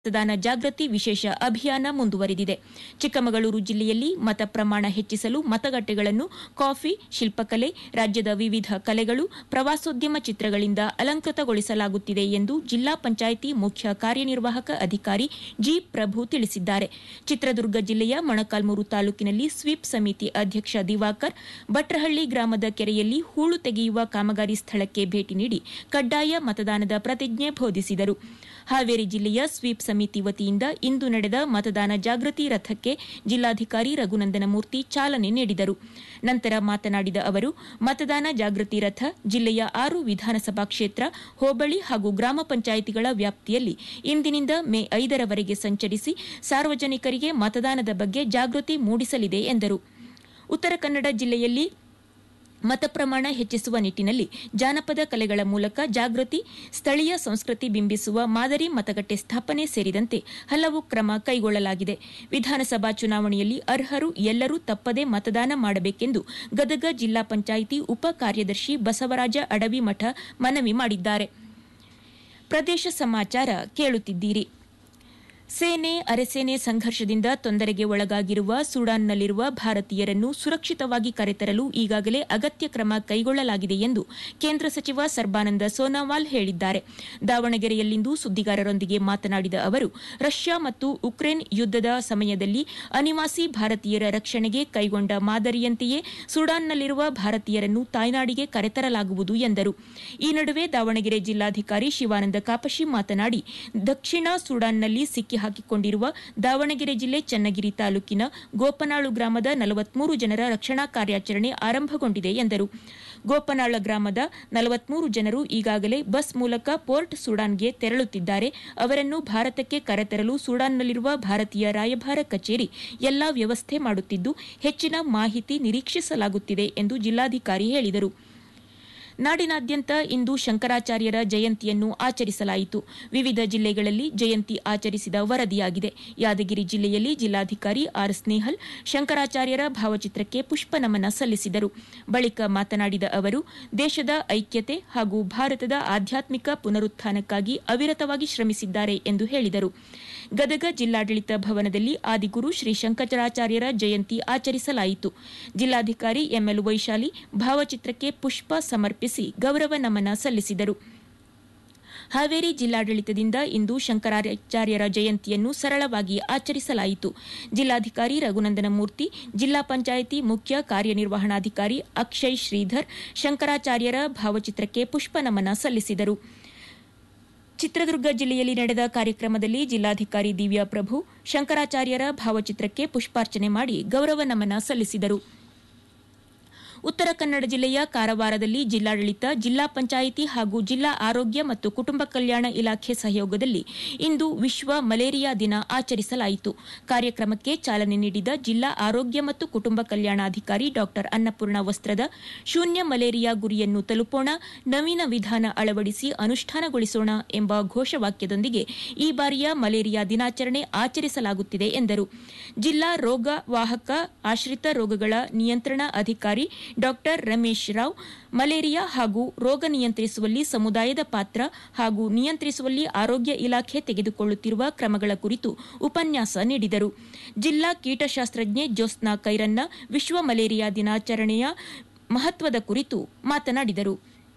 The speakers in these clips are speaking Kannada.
ಮತದಾನ ಜಾಗೃತಿ ವಿಶೇಷ ಅಭಿಯಾನ ಮುಂದುವರೆದಿದೆ ಚಿಕ್ಕಮಗಳೂರು ಜಿಲ್ಲೆಯಲ್ಲಿ ಮತ ಪ್ರಮಾಣ ಹೆಚ್ಚಿಸಲು ಮತಗಟ್ಟೆಗಳನ್ನು ಕಾಫಿ ಶಿಲ್ಪಕಲೆ ರಾಜ್ಯದ ವಿವಿಧ ಕಲೆಗಳು ಪ್ರವಾಸೋದ್ಯಮ ಚಿತ್ರಗಳಿಂದ ಅಲಂಕೃತಗೊಳಿಸಲಾಗುತ್ತಿದೆ ಎಂದು ಜಿಲ್ಲಾ ಪಂಚಾಯಿತಿ ಮುಖ್ಯ ಕಾರ್ಯನಿರ್ವಾಹಕ ಅಧಿಕಾರಿ ಜಿ ಪ್ರಭು ತಿಳಿಸಿದ್ದಾರೆ ಚಿತ್ರದುರ್ಗ ಜಿಲ್ಲೆಯ ಮೊಣಕಾಲ್ಮೂರು ತಾಲೂಕಿನಲ್ಲಿ ಸ್ವೀಪ್ ಸಮಿತಿ ಅಧ್ಯಕ್ಷ ದಿವಾಕರ್ ಭಟ್ರಹಳ್ಳಿ ಗ್ರಾಮದ ಕೆರೆಯಲ್ಲಿ ಹೂಳು ತೆಗೆಯುವ ಕಾಮಗಾರಿ ಸ್ಥಳಕ್ಕೆ ಭೇಟಿ ನೀಡಿ ಕಡ್ಡಾಯ ಮತದಾನದ ಪ್ರತಿಜ್ಞೆ ಬೋಧಿಸಿದರು ಹಾವೇರಿ ಜಿಲ್ಲೆಯ ಸ್ವೀಪ್ ಸಮಿತಿ ವತಿಯಿಂದ ಇಂದು ನಡೆದ ಮತದಾನ ಜಾಗೃತಿ ರಥಕ್ಕೆ ಜಿಲ್ಲಾಧಿಕಾರಿ ರಘುನಂದನ ಮೂರ್ತಿ ಚಾಲನೆ ನೀಡಿದರು ನಂತರ ಮಾತನಾಡಿದ ಅವರು ಮತದಾನ ಜಾಗೃತಿ ರಥ ಜಿಲ್ಲೆಯ ಆರು ವಿಧಾನಸಭಾ ಕ್ಷೇತ್ರ ಹೋಬಳಿ ಹಾಗೂ ಗ್ರಾಮ ಪಂಚಾಯಿತಿಗಳ ವ್ಯಾಪ್ತಿಯಲ್ಲಿ ಇಂದಿನಿಂದ ಮೇ ಐದರವರೆಗೆ ಸಂಚರಿಸಿ ಸಾರ್ವಜನಿಕರಿಗೆ ಮತದಾನದ ಬಗ್ಗೆ ಜಾಗೃತಿ ಮೂಡಿಸಲಿದೆ ಎಂದರು ಉತ್ತರ ಕನ್ನಡ ಜಿಲ್ಲೆಯಲ್ಲಿ ಮತ ಪ್ರಮಾಣ ಹೆಚ್ಚಿಸುವ ನಿಟ್ಟಿನಲ್ಲಿ ಜಾನಪದ ಕಲೆಗಳ ಮೂಲಕ ಜಾಗೃತಿ ಸ್ಥಳೀಯ ಸಂಸ್ಕೃತಿ ಬಿಂಬಿಸುವ ಮಾದರಿ ಮತಗಟ್ಟೆ ಸ್ಥಾಪನೆ ಸೇರಿದಂತೆ ಹಲವು ಕ್ರಮ ಕೈಗೊಳ್ಳಲಾಗಿದೆ ವಿಧಾನಸಭಾ ಚುನಾವಣೆಯಲ್ಲಿ ಅರ್ಹರು ಎಲ್ಲರೂ ತಪ್ಪದೆ ಮತದಾನ ಮಾಡಬೇಕೆಂದು ಗದಗ ಜಿಲ್ಲಾ ಪಂಚಾಯಿತಿ ಉಪ ಕಾರ್ಯದರ್ಶಿ ಬಸವರಾಜ ಅಡವಿಮಠ ಮನವಿ ಮಾಡಿದ್ದಾರೆ ಪ್ರದೇಶ ಸಮಾಚಾರ ಕೇಳುತ್ತಿದ್ದೀರಿ ಸೇನೆ ಅರೆಸೇನೆ ಸಂಘರ್ಷದಿಂದ ತೊಂದರೆಗೆ ಒಳಗಾಗಿರುವ ಸುಡಾನ್ನಲ್ಲಿರುವ ಭಾರತೀಯರನ್ನು ಸುರಕ್ಷಿತವಾಗಿ ಕರೆತರಲು ಈಗಾಗಲೇ ಅಗತ್ಯ ಕ್ರಮ ಕೈಗೊಳ್ಳಲಾಗಿದೆ ಎಂದು ಕೇಂದ್ರ ಸಚಿವ ಸರ್ಬಾನಂದ ಸೋನೋವಾಲ್ ಹೇಳಿದ್ದಾರೆ ದಾವಣಗೆರೆಯಲ್ಲಿಂದು ಸುದ್ದಿಗಾರರೊಂದಿಗೆ ಮಾತನಾಡಿದ ಅವರು ರಷ್ಯಾ ಮತ್ತು ಉಕ್ರೇನ್ ಯುದ್ದದ ಸಮಯದಲ್ಲಿ ಅನಿವಾಸಿ ಭಾರತೀಯರ ರಕ್ಷಣೆಗೆ ಕೈಗೊಂಡ ಮಾದರಿಯಂತೆಯೇ ಸುಡಾನ್ನಲ್ಲಿರುವ ಭಾರತೀಯರನ್ನು ತಾಯ್ನಾಡಿಗೆ ಕರೆತರಲಾಗುವುದು ಎಂದರು ಈ ನಡುವೆ ದಾವಣಗೆರೆ ಜಿಲ್ಲಾಧಿಕಾರಿ ಶಿವಾನಂದ ಕಾಪಶಿ ಮಾತನಾಡಿ ದಕ್ಷಿಣ ಸುಡಾನ್ನಲ್ಲಿ ಸಿಕ್ಕಿ ಹಾಕಿಕೊಂಡಿರುವ ದಾವಣಗೆರೆ ಜಿಲ್ಲೆ ಚನ್ನಗಿರಿ ತಾಲೂಕಿನ ಗೋಪನಾಳು ಗ್ರಾಮದ ನಲವತ್ಮೂರು ಜನರ ರಕ್ಷಣಾ ಕಾರ್ಯಾಚರಣೆ ಆರಂಭಗೊಂಡಿದೆ ಎಂದರು ಗೋಪನಾಳ ಗ್ರಾಮದ ನಲವತ್ಮೂರು ಜನರು ಈಗಾಗಲೇ ಬಸ್ ಮೂಲಕ ಪೋರ್ಟ್ ಸುಡಾನ್ಗೆ ತೆರಳುತ್ತಿದ್ದಾರೆ ಅವರನ್ನು ಭಾರತಕ್ಕೆ ಕರೆತರಲು ಸುಡಾನ್ನಲ್ಲಿರುವ ಭಾರತೀಯ ರಾಯಭಾರ ಕಚೇರಿ ಎಲ್ಲಾ ವ್ಯವಸ್ಥೆ ಮಾಡುತ್ತಿದ್ದು ಹೆಚ್ಚಿನ ಮಾಹಿತಿ ನಿರೀಕ್ಷಿಸಲಾಗುತ್ತಿದೆ ಎಂದು ಜಿಲ್ಲಾಧಿಕಾರಿ ಹೇಳಿದರು ನಾಡಿನಾದ್ಯಂತ ಇಂದು ಶಂಕರಾಚಾರ್ಯರ ಜಯಂತಿಯನ್ನು ಆಚರಿಸಲಾಯಿತು ವಿವಿಧ ಜಿಲ್ಲೆಗಳಲ್ಲಿ ಜಯಂತಿ ಆಚರಿಸಿದ ವರದಿಯಾಗಿದೆ ಯಾದಗಿರಿ ಜಿಲ್ಲೆಯಲ್ಲಿ ಜಿಲ್ಲಾಧಿಕಾರಿ ಆರ್ ಸ್ನೇಹಲ್ ಶಂಕರಾಚಾರ್ಯರ ಭಾವಚಿತ್ರಕ್ಕೆ ಪುಷ್ಪ ನಮನ ಸಲ್ಲಿಸಿದರು ಬಳಿಕ ಮಾತನಾಡಿದ ಅವರು ದೇಶದ ಐಕ್ಯತೆ ಹಾಗೂ ಭಾರತದ ಆಧ್ಯಾತ್ಮಿಕ ಪುನರುತ್ಥಾನಕ್ಕಾಗಿ ಅವಿರತವಾಗಿ ಶ್ರಮಿಸಿದ್ದಾರೆ ಎಂದು ಹೇಳಿದರು ಗದಗ ಜಿಲ್ಲಾಡಳಿತ ಭವನದಲ್ಲಿ ಆದಿಗುರು ಶ್ರೀ ಶಂಕರಾಚಾರ್ಯರ ಜಯಂತಿ ಆಚರಿಸಲಾಯಿತು ಜಿಲ್ಲಾಧಿಕಾರಿ ಎಂಎಲ್ ವೈಶಾಲಿ ಭಾವಚಿತ್ರಕ್ಕೆ ಪುಷ್ಪ ಸಮರ್ಪಿಸಿ ಗೌರವ ನಮನ ಸಲ್ಲಿಸಿದರು ಹಾವೇರಿ ಜಿಲ್ಲಾಡಳಿತದಿಂದ ಇಂದು ಶಂಕರಾಚಾರ್ಯರ ಜಯಂತಿಯನ್ನು ಸರಳವಾಗಿ ಆಚರಿಸಲಾಯಿತು ಜಿಲ್ಲಾಧಿಕಾರಿ ರಘುನಂದನ ಮೂರ್ತಿ ಜಿಲ್ಲಾ ಪಂಚಾಯಿತಿ ಮುಖ್ಯ ಕಾರ್ಯನಿರ್ವಹಣಾಧಿಕಾರಿ ಅಕ್ಷಯ್ ಶ್ರೀಧರ್ ಶಂಕರಾಚಾರ್ಯರ ಭಾವಚಿತ್ರಕ್ಕೆ ಪುಷ್ಪ ನಮನ ಸಲ್ಲಿಸಿದರು ಚಿತ್ರದುರ್ಗ ಜಿಲ್ಲೆಯಲ್ಲಿ ನಡೆದ ಕಾರ್ಯಕ್ರಮದಲ್ಲಿ ಜಿಲ್ಲಾಧಿಕಾರಿ ದಿವ್ಯಾ ಪ್ರಭು ಶಂಕರಾಚಾರ್ಯರ ಭಾವಚಿತ್ರಕ್ಕೆ ಪುಷ್ಪಾರ್ಚನೆ ಮಾಡಿ ಗೌರವ ನಮನ ಸಲ್ಲಿಸಿದರು ಉತ್ತರ ಕನ್ನಡ ಜಿಲ್ಲೆಯ ಕಾರವಾರದಲ್ಲಿ ಜಿಲ್ಲಾಡಳಿತ ಜಿಲ್ಲಾ ಪಂಚಾಯಿತಿ ಹಾಗೂ ಜಿಲ್ಲಾ ಆರೋಗ್ಯ ಮತ್ತು ಕುಟುಂಬ ಕಲ್ಯಾಣ ಇಲಾಖೆ ಸಹಯೋಗದಲ್ಲಿ ಇಂದು ವಿಶ್ವ ಮಲೇರಿಯಾ ದಿನ ಆಚರಿಸಲಾಯಿತು ಕಾರ್ಯಕ್ರಮಕ್ಕೆ ಚಾಲನೆ ನೀಡಿದ ಜಿಲ್ಲಾ ಆರೋಗ್ಯ ಮತ್ತು ಕುಟುಂಬ ಕಲ್ಯಾಣಾಧಿಕಾರಿ ಡಾ ಅನ್ನಪೂರ್ಣ ವಸ್ತ್ರದ ಶೂನ್ಯ ಮಲೇರಿಯಾ ಗುರಿಯನ್ನು ತಲುಪೋಣ ನವೀನ ವಿಧಾನ ಅಳವಡಿಸಿ ಅನುಷ್ಠಾನಗೊಳಿಸೋಣ ಎಂಬ ಘೋಷವಾಕ್ಯದೊಂದಿಗೆ ಈ ಬಾರಿಯ ಮಲೇರಿಯಾ ದಿನಾಚರಣೆ ಆಚರಿಸಲಾಗುತ್ತಿದೆ ಎಂದರು ಜಿಲ್ಲಾ ರೋಗ ವಾಹಕ ಆಶ್ರಿತ ರೋಗಗಳ ನಿಯಂತ್ರಣ ಅಧಿಕಾರಿ ಡಾ ರಮೇಶ್ ರಾವ್ ಮಲೇರಿಯಾ ಹಾಗೂ ರೋಗ ನಿಯಂತ್ರಿಸುವಲ್ಲಿ ಸಮುದಾಯದ ಪಾತ್ರ ಹಾಗೂ ನಿಯಂತ್ರಿಸುವಲ್ಲಿ ಆರೋಗ್ಯ ಇಲಾಖೆ ತೆಗೆದುಕೊಳ್ಳುತ್ತಿರುವ ಕ್ರಮಗಳ ಕುರಿತು ಉಪನ್ಯಾಸ ನೀಡಿದರು ಜಿಲ್ಲಾ ಕೀಟಶಾಸ್ತ್ರಜ್ಞೆ ಜ್ಯೋತ್ಸ್ನಾ ಕೈರನ್ನ ವಿಶ್ವ ಮಲೇರಿಯಾ ದಿನಾಚರಣೆಯ ಮಹತ್ವದ ಕುರಿತು ಮಾತನಾಡಿದರು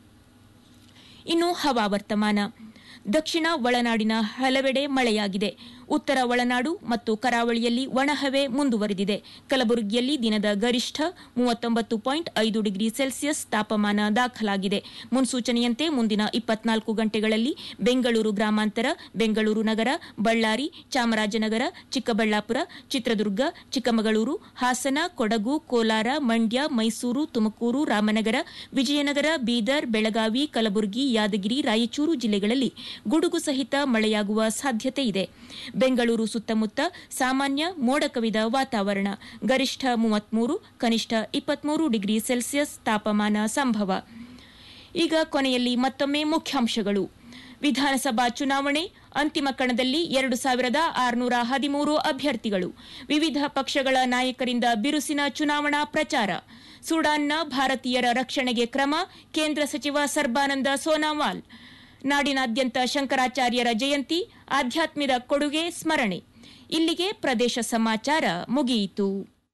ಇನ್ನು ಹವಾವರ್ತಮಾನ ದಕ್ಷಿಣ ಒಳನಾಡಿನ ಹಲವೆಡೆ ಮಳೆಯಾಗಿದೆ ಉತ್ತರ ಒಳನಾಡು ಮತ್ತು ಕರಾವಳಿಯಲ್ಲಿ ಒಣಹವೆ ಮುಂದುವರೆದಿದೆ ಕಲಬುರಗಿಯಲ್ಲಿ ದಿನದ ಗರಿಷ್ಠ ಮೂವತ್ತೊಂಬತ್ತು ಪಾಯಿಂಟ್ ಐದು ಡಿಗ್ರಿ ಸೆಲ್ಸಿಯಸ್ ತಾಪಮಾನ ದಾಖಲಾಗಿದೆ ಮುನ್ಸೂಚನೆಯಂತೆ ಮುಂದಿನ ಇಪ್ಪತ್ನಾಲ್ಕು ಗಂಟೆಗಳಲ್ಲಿ ಬೆಂಗಳೂರು ಗ್ರಾಮಾಂತರ ಬೆಂಗಳೂರು ನಗರ ಬಳ್ಳಾರಿ ಚಾಮರಾಜನಗರ ಚಿಕ್ಕಬಳ್ಳಾಪುರ ಚಿತ್ರದುರ್ಗ ಚಿಕ್ಕಮಗಳೂರು ಹಾಸನ ಕೊಡಗು ಕೋಲಾರ ಮಂಡ್ಯ ಮೈಸೂರು ತುಮಕೂರು ರಾಮನಗರ ವಿಜಯನಗರ ಬೀದರ್ ಬೆಳಗಾವಿ ಕಲಬುರಗಿ ಯಾದಗಿರಿ ರಾಯಚೂರು ಜಿಲ್ಲೆಗಳಲ್ಲಿ ಗುಡುಗು ಸಹಿತ ಮಳೆಯಾಗುವ ಸಾಧ್ಯತೆ ಇದೆ ಬೆಂಗಳೂರು ಸುತ್ತಮುತ್ತ ಸಾಮಾನ್ಯ ಮೋಡ ಕವಿದ ವಾತಾವರಣ ಗರಿಷ್ಠ ಮೂವತ್ಮೂರು ಕನಿಷ್ಠ ಇಪ್ಪತ್ಮೂರು ಡಿಗ್ರಿ ಸೆಲ್ಸಿಯಸ್ ತಾಪಮಾನ ಸಂಭವ ಈಗ ಕೊನೆಯಲ್ಲಿ ಮತ್ತೊಮ್ಮೆ ಮುಖ್ಯಾಂಶಗಳು ವಿಧಾನಸಭಾ ಚುನಾವಣೆ ಅಂತಿಮ ಕಣದಲ್ಲಿ ಎರಡು ಸಾವಿರದ ಆರುನೂರ ಹದಿಮೂರು ಅಭ್ಯರ್ಥಿಗಳು ವಿವಿಧ ಪಕ್ಷಗಳ ನಾಯಕರಿಂದ ಬಿರುಸಿನ ಚುನಾವಣಾ ಪ್ರಚಾರ ಸುಡಾನ್ನ ಭಾರತೀಯರ ರಕ್ಷಣೆಗೆ ಕ್ರಮ ಕೇಂದ್ರ ಸಚಿವ ಸರ್ಬಾನಂದ ಸೋನಾವಾಲ್ ನಾಡಿನಾದ್ಯಂತ ಶಂಕರಾಚಾರ್ಯರ ಜಯಂತಿ ಆಧ್ಯಾತ್ಮದ ಕೊಡುಗೆ ಸ್ಮರಣೆ ಇಲ್ಲಿಗೆ ಪ್ರದೇಶ ಸಮಾಚಾರ ಮುಗಿಯಿತು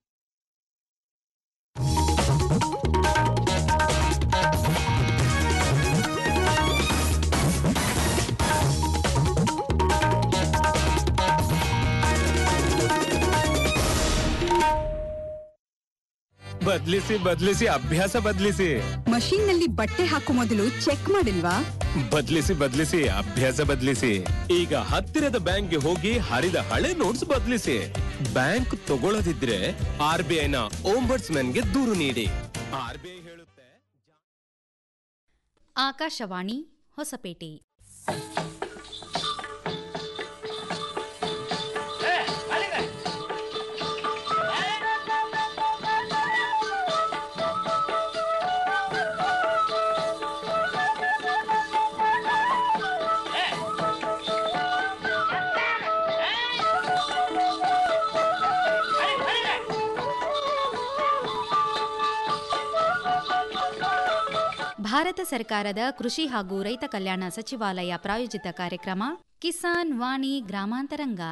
ಬದ್ಲಿಸಿ ಬದ್ಲಿಸಿ ಅಭ್ಯಾಸ ಬದ್ಲಿಸಿ ಮಷೀನ್ ನಲ್ಲಿ ಬಟ್ಟೆ ಹಾಕೋ ಮೊದಲು ಚೆಕ್ ಮಾಡಿಲ್ವಾ ಬದ್ಲಿಸಿ ಬದ್ಲಿಸಿ ಅಭ್ಯಾಸ ಬದ್ಲಿಸಿ ಈಗ ಹತ್ತಿರದ ಬ್ಯಾಂಕ್ಗೆ ಹೋಗಿ ಹರಿದ ಹಳೆ ನೋಟ್ಸ್ ಬದ್ಲಿಸಿ ಬ್ಯಾಂಕ್ ತಗೊಳ್ಳದಿದ್ರೆ ಆರ್ ಬಿ ಐನ ಗೆ ದೂರು ನೀಡಿ ಆರ್ ಬಿ ಐ ಹೇಳುತ್ತೆ ಆಕಾಶವಾಣಿ ಹೊಸಪೇಟೆ ಭಾರತ ಸರ್ಕಾರದ ಕೃಷಿ ಹಾಗೂ ರೈತ ಕಲ್ಯಾಣ ಸಚಿವಾಲಯ ಪ್ರಾಯೋಜಿತ ಕಾರ್ಯಕ್ರಮ ಕಿಸಾನ್ ವಾಣಿ ಗ್ರಾಮಾಂತರಂಗ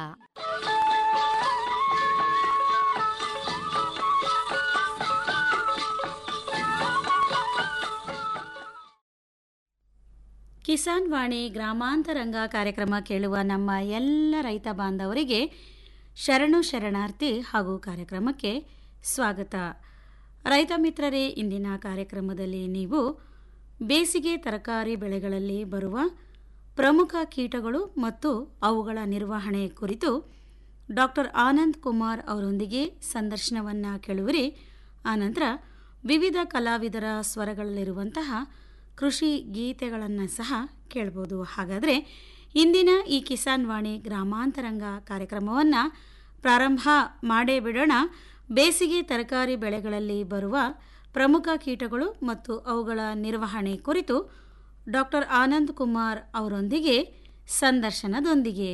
ಕಿಸಾನ್ ವಾಣಿ ಗ್ರಾಮಾಂತರಂಗ ಕಾರ್ಯಕ್ರಮ ಕೇಳುವ ನಮ್ಮ ಎಲ್ಲ ರೈತ ಬಾಂಧವರಿಗೆ ಶರಣು ಶರಣಾರ್ಥಿ ಹಾಗೂ ಕಾರ್ಯಕ್ರಮಕ್ಕೆ ಸ್ವಾಗತ ರೈತ ಮಿತ್ರರೇ ಇಂದಿನ ಕಾರ್ಯಕ್ರಮದಲ್ಲಿ ನೀವು ಬೇಸಿಗೆ ತರಕಾರಿ ಬೆಳೆಗಳಲ್ಲಿ ಬರುವ ಪ್ರಮುಖ ಕೀಟಗಳು ಮತ್ತು ಅವುಗಳ ನಿರ್ವಹಣೆ ಕುರಿತು ಡಾಕ್ಟರ್ ಆನಂದ್ ಕುಮಾರ್ ಅವರೊಂದಿಗೆ ಸಂದರ್ಶನವನ್ನು ಕೇಳುವಿರಿ ಆನಂತರ ವಿವಿಧ ಕಲಾವಿದರ ಸ್ವರಗಳಲ್ಲಿರುವಂತಹ ಕೃಷಿ ಗೀತೆಗಳನ್ನು ಸಹ ಕೇಳ್ಬೋದು ಹಾಗಾದರೆ ಇಂದಿನ ಈ ಕಿಸಾನ್ ವಾಣಿ ಗ್ರಾಮಾಂತರಂಗ ಕಾರ್ಯಕ್ರಮವನ್ನು ಪ್ರಾರಂಭ ಮಾಡೇ ಬಿಡೋಣ ಬೇಸಿಗೆ ತರಕಾರಿ ಬೆಳೆಗಳಲ್ಲಿ ಬರುವ ಪ್ರಮುಖ ಕೀಟಗಳು ಮತ್ತು ಅವುಗಳ ನಿರ್ವಹಣೆ ಕುರಿತು ಡಾಕ್ಟರ್ ಆನಂದ್ ಕುಮಾರ್ ಅವರೊಂದಿಗೆ ಸಂದರ್ಶನದೊಂದಿಗೆ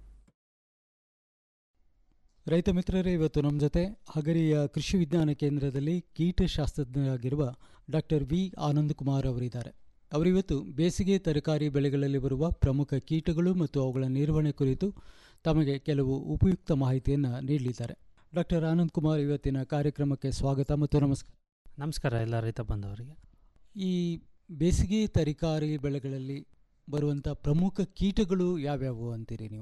ರೈತ ಮಿತ್ರರೇ ಇವತ್ತು ನಮ್ಮ ಜೊತೆ ಹಗರಿಯ ಕೃಷಿ ವಿಜ್ಞಾನ ಕೇಂದ್ರದಲ್ಲಿ ಕೀಟಶಾಸ್ತ್ರಜ್ಞರಾಗಿರುವ ಡಾಕ್ಟರ್ ವಿ ಆನಂದ್ ಕುಮಾರ್ ಅವರಿದ್ದಾರೆ ಅವರಿವತ್ತು ಬೇಸಿಗೆ ತರಕಾರಿ ಬೆಳೆಗಳಲ್ಲಿ ಬರುವ ಪ್ರಮುಖ ಕೀಟಗಳು ಮತ್ತು ಅವುಗಳ ನಿರ್ವಹಣೆ ಕುರಿತು ತಮಗೆ ಕೆಲವು ಉಪಯುಕ್ತ ಮಾಹಿತಿಯನ್ನು ನೀಡಲಿದ್ದಾರೆ ಡಾಕ್ಟರ್ ಆನಂದ್ ಕುಮಾರ್ ಇವತ್ತಿನ ಕಾರ್ಯಕ್ರಮಕ್ಕೆ ಸ್ವಾಗತ ಮತ್ತು ನಮಸ್ಕಾರ ನಮಸ್ಕಾರ ಎಲ್ಲ ರೈತ ಬಂದವರಿಗೆ ಈ ಬೇಸಿಗೆ ತರಕಾರಿ ಬೆಳೆಗಳಲ್ಲಿ ಬರುವಂಥ ಪ್ರಮುಖ ಕೀಟಗಳು ಯಾವ್ಯಾವು ಅಂತೀರಿ ನೀವು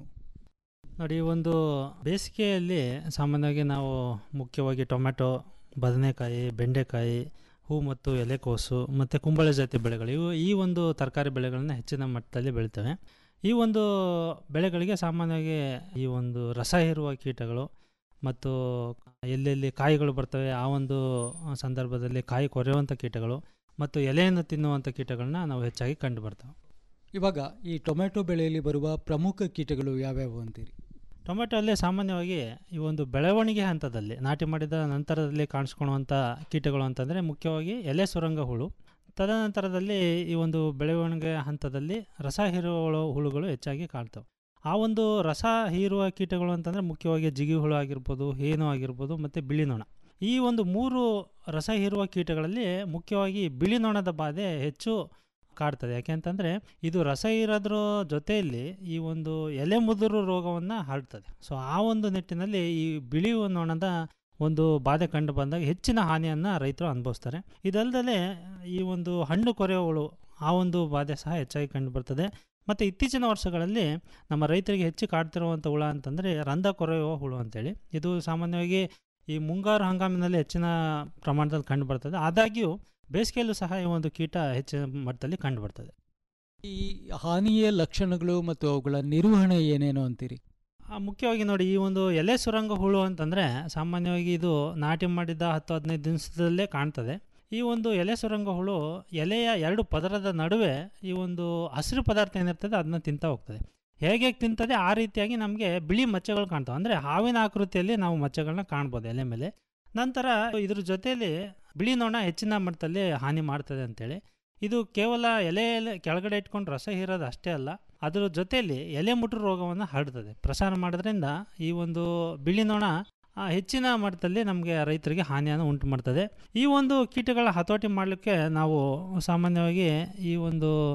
ನೋಡಿ ಒಂದು ಬೇಸಿಗೆಯಲ್ಲಿ ಸಾಮಾನ್ಯವಾಗಿ ನಾವು ಮುಖ್ಯವಾಗಿ ಟೊಮೆಟೊ ಬದನೆಕಾಯಿ ಬೆಂಡೆಕಾಯಿ ಹೂ ಮತ್ತು ಎಲೆಕೋಸು ಮತ್ತು ಕುಂಬಳ ಜಾತಿ ಬೆಳೆಗಳು ಇವು ಈ ಒಂದು ತರಕಾರಿ ಬೆಳೆಗಳನ್ನ ಹೆಚ್ಚಿನ ಮಟ್ಟದಲ್ಲಿ ಬೆಳಿತೇವೆ ಈ ಒಂದು ಬೆಳೆಗಳಿಗೆ ಸಾಮಾನ್ಯವಾಗಿ ಈ ಒಂದು ರಸ ಹೀರುವ ಕೀಟಗಳು ಮತ್ತು ಎಲ್ಲೆಲ್ಲಿ ಕಾಯಿಗಳು ಬರ್ತವೆ ಆ ಒಂದು ಸಂದರ್ಭದಲ್ಲಿ ಕಾಯಿ ಕೊರೆಯುವಂಥ ಕೀಟಗಳು ಮತ್ತು ಎಲೆಯನ್ನು ತಿನ್ನುವಂಥ ಕೀಟಗಳನ್ನ ನಾವು ಹೆಚ್ಚಾಗಿ ಕಂಡು ಬರ್ತವೆ ಇವಾಗ ಈ ಟೊಮೆಟೊ ಬೆಳೆಯಲ್ಲಿ ಬರುವ ಪ್ರಮುಖ ಕೀಟಗಳು ಯಾವ್ಯಾವು ಅಂತೀರಿ ಟೊಮೆಟೊ ಅಲ್ಲಿ ಸಾಮಾನ್ಯವಾಗಿ ಈ ಒಂದು ಬೆಳವಣಿಗೆ ಹಂತದಲ್ಲಿ ನಾಟಿ ಮಾಡಿದ ನಂತರದಲ್ಲಿ ಕಾಣಿಸ್ಕೊಳ್ಳುವಂಥ ಕೀಟಗಳು ಅಂತಂದರೆ ಮುಖ್ಯವಾಗಿ ಎಲೆ ಸುರಂಗ ಹುಳು ತದನಂತರದಲ್ಲಿ ಈ ಒಂದು ಬೆಳವಣಿಗೆ ಹಂತದಲ್ಲಿ ರಸ ಹೀರುವ ಹುಳುಗಳು ಹೆಚ್ಚಾಗಿ ಕಾಣ್ತವೆ ಆ ಒಂದು ರಸ ಹೀರುವ ಕೀಟಗಳು ಅಂತಂದರೆ ಮುಖ್ಯವಾಗಿ ಜಿಗಿ ಹುಳು ಆಗಿರ್ಬೋದು ಹೇನು ಆಗಿರ್ಬೋದು ಮತ್ತು ಬಿಳಿ ನೊಣ ಈ ಒಂದು ಮೂರು ರಸ ಹೀರುವ ಕೀಟಗಳಲ್ಲಿ ಮುಖ್ಯವಾಗಿ ಬಿಳಿ ನೊಣದ ಬಾಧೆ ಹೆಚ್ಚು ಕಾಡ್ತದೆ ಯಾಕೆಂತಂದರೆ ಇದು ರಸ ಇರೋದ್ರ ಜೊತೆಯಲ್ಲಿ ಈ ಒಂದು ಎಲೆ ಮುದುರು ರೋಗವನ್ನು ಹರಡ್ತದೆ ಸೊ ಆ ಒಂದು ನಿಟ್ಟಿನಲ್ಲಿ ಈ ಬಿಳಿ ನೊಣದ ಒಂದು ಬಾಧೆ ಕಂಡು ಬಂದಾಗ ಹೆಚ್ಚಿನ ಹಾನಿಯನ್ನು ರೈತರು ಅನುಭವಿಸ್ತಾರೆ ಇದಲ್ಲದೆ ಈ ಒಂದು ಹಣ್ಣು ಕೊರೆಯುವಳು ಆ ಒಂದು ಬಾಧೆ ಸಹ ಹೆಚ್ಚಾಗಿ ಕಂಡು ಬರ್ತದೆ ಮತ್ತು ಇತ್ತೀಚಿನ ವರ್ಷಗಳಲ್ಲಿ ನಮ್ಮ ರೈತರಿಗೆ ಹೆಚ್ಚು ಕಾಡ್ತಿರುವಂಥ ಹುಳ ಅಂತಂದರೆ ರಂಧ ಕೊರೆಯುವ ಹುಳು ಅಂತೇಳಿ ಇದು ಸಾಮಾನ್ಯವಾಗಿ ಈ ಮುಂಗಾರು ಹಂಗಾಮಿನಲ್ಲಿ ಹೆಚ್ಚಿನ ಪ್ರಮಾಣದಲ್ಲಿ ಕಂಡು ಬರ್ತದೆ ಆದಾಗ್ಯೂ ಬೇಸಿಗೆಯಲ್ಲೂ ಸಹ ಈ ಒಂದು ಕೀಟ ಹೆಚ್ಚಿನ ಮಟ್ಟದಲ್ಲಿ ಕಂಡು ಬರ್ತದೆ ಈ ಹಾನಿಯ ಲಕ್ಷಣಗಳು ಮತ್ತು ಅವುಗಳ ನಿರ್ವಹಣೆ ಏನೇನು ಅಂತೀರಿ ಆ, ಮುಖ್ಯವಾಗಿ ನೋಡಿ ಈ ಒಂದು ಎಲೆ ಸುರಂಗ ಹುಳು ಅಂತಂದರೆ ಸಾಮಾನ್ಯವಾಗಿ ಇದು ನಾಟಿ ಮಾಡಿದ ಹತ್ತು ಹದಿನೈದು ದಿವಸದಲ್ಲೇ ಕಾಣ್ತದೆ ಈ ಒಂದು ಎಲೆ ಸುರಂಗ ಹುಳು ಎಲೆಯ ಎರಡು ಪದರದ ನಡುವೆ ಈ ಒಂದು ಹಸಿರು ಪದಾರ್ಥ ಏನಿರ್ತದೆ ಅದನ್ನ ತಿಂತಾ ಹೋಗ್ತದೆ ಹೇಗೆ ತಿಂತದೆ ಆ ರೀತಿಯಾಗಿ ನಮಗೆ ಬಿಳಿ ಮಚ್ಚೆಗಳು ಕಾಣ್ತವೆ ಅಂದರೆ ಹಾವಿನ ಆಕೃತಿಯಲ್ಲಿ ನಾವು ಮಚ್ಚೆಗಳನ್ನ ಕಾಣ್ಬೋದು ಎಲೆ ಮೇಲೆ ನಂತರ ಇದ್ರ ಜೊತೆಯಲ್ಲಿ ಬಿಳಿ ನೊಣ ಹೆಚ್ಚಿನ ಮಟ್ಟದಲ್ಲಿ ಹಾನಿ ಮಾಡ್ತದೆ ಅಂತೇಳಿ ಇದು ಕೇವಲ ಎಲೆ ಎಲೆ ಕೆಳಗಡೆ ಇಟ್ಕೊಂಡು ರಸ ಹೀರೋದು ಅಷ್ಟೇ ಅಲ್ಲ ಅದರ ಜೊತೆಯಲ್ಲಿ ಎಲೆ ಮುಟ್ರು ರೋಗವನ್ನು ಹರಡ್ತದೆ ಪ್ರಸಾರ ಮಾಡೋದ್ರಿಂದ ಈ ಒಂದು ಬಿಳಿ ನೊಣ ಆ, ಹೆಚ್ಚಿನ ಮಟ್ಟದಲ್ಲಿ ನಮಗೆ ರೈತರಿಗೆ ಹಾನಿಯನ್ನು ಉಂಟು ಮಾಡ್ತದೆ ಈ ಒಂದು ಕೀಟಗಳ ಹತೋಟಿ ಮಾಡಲಿಕ್ಕೆ ನಾವು ಸಾಮಾನ್ಯವಾಗಿ ಈ ಒಂದು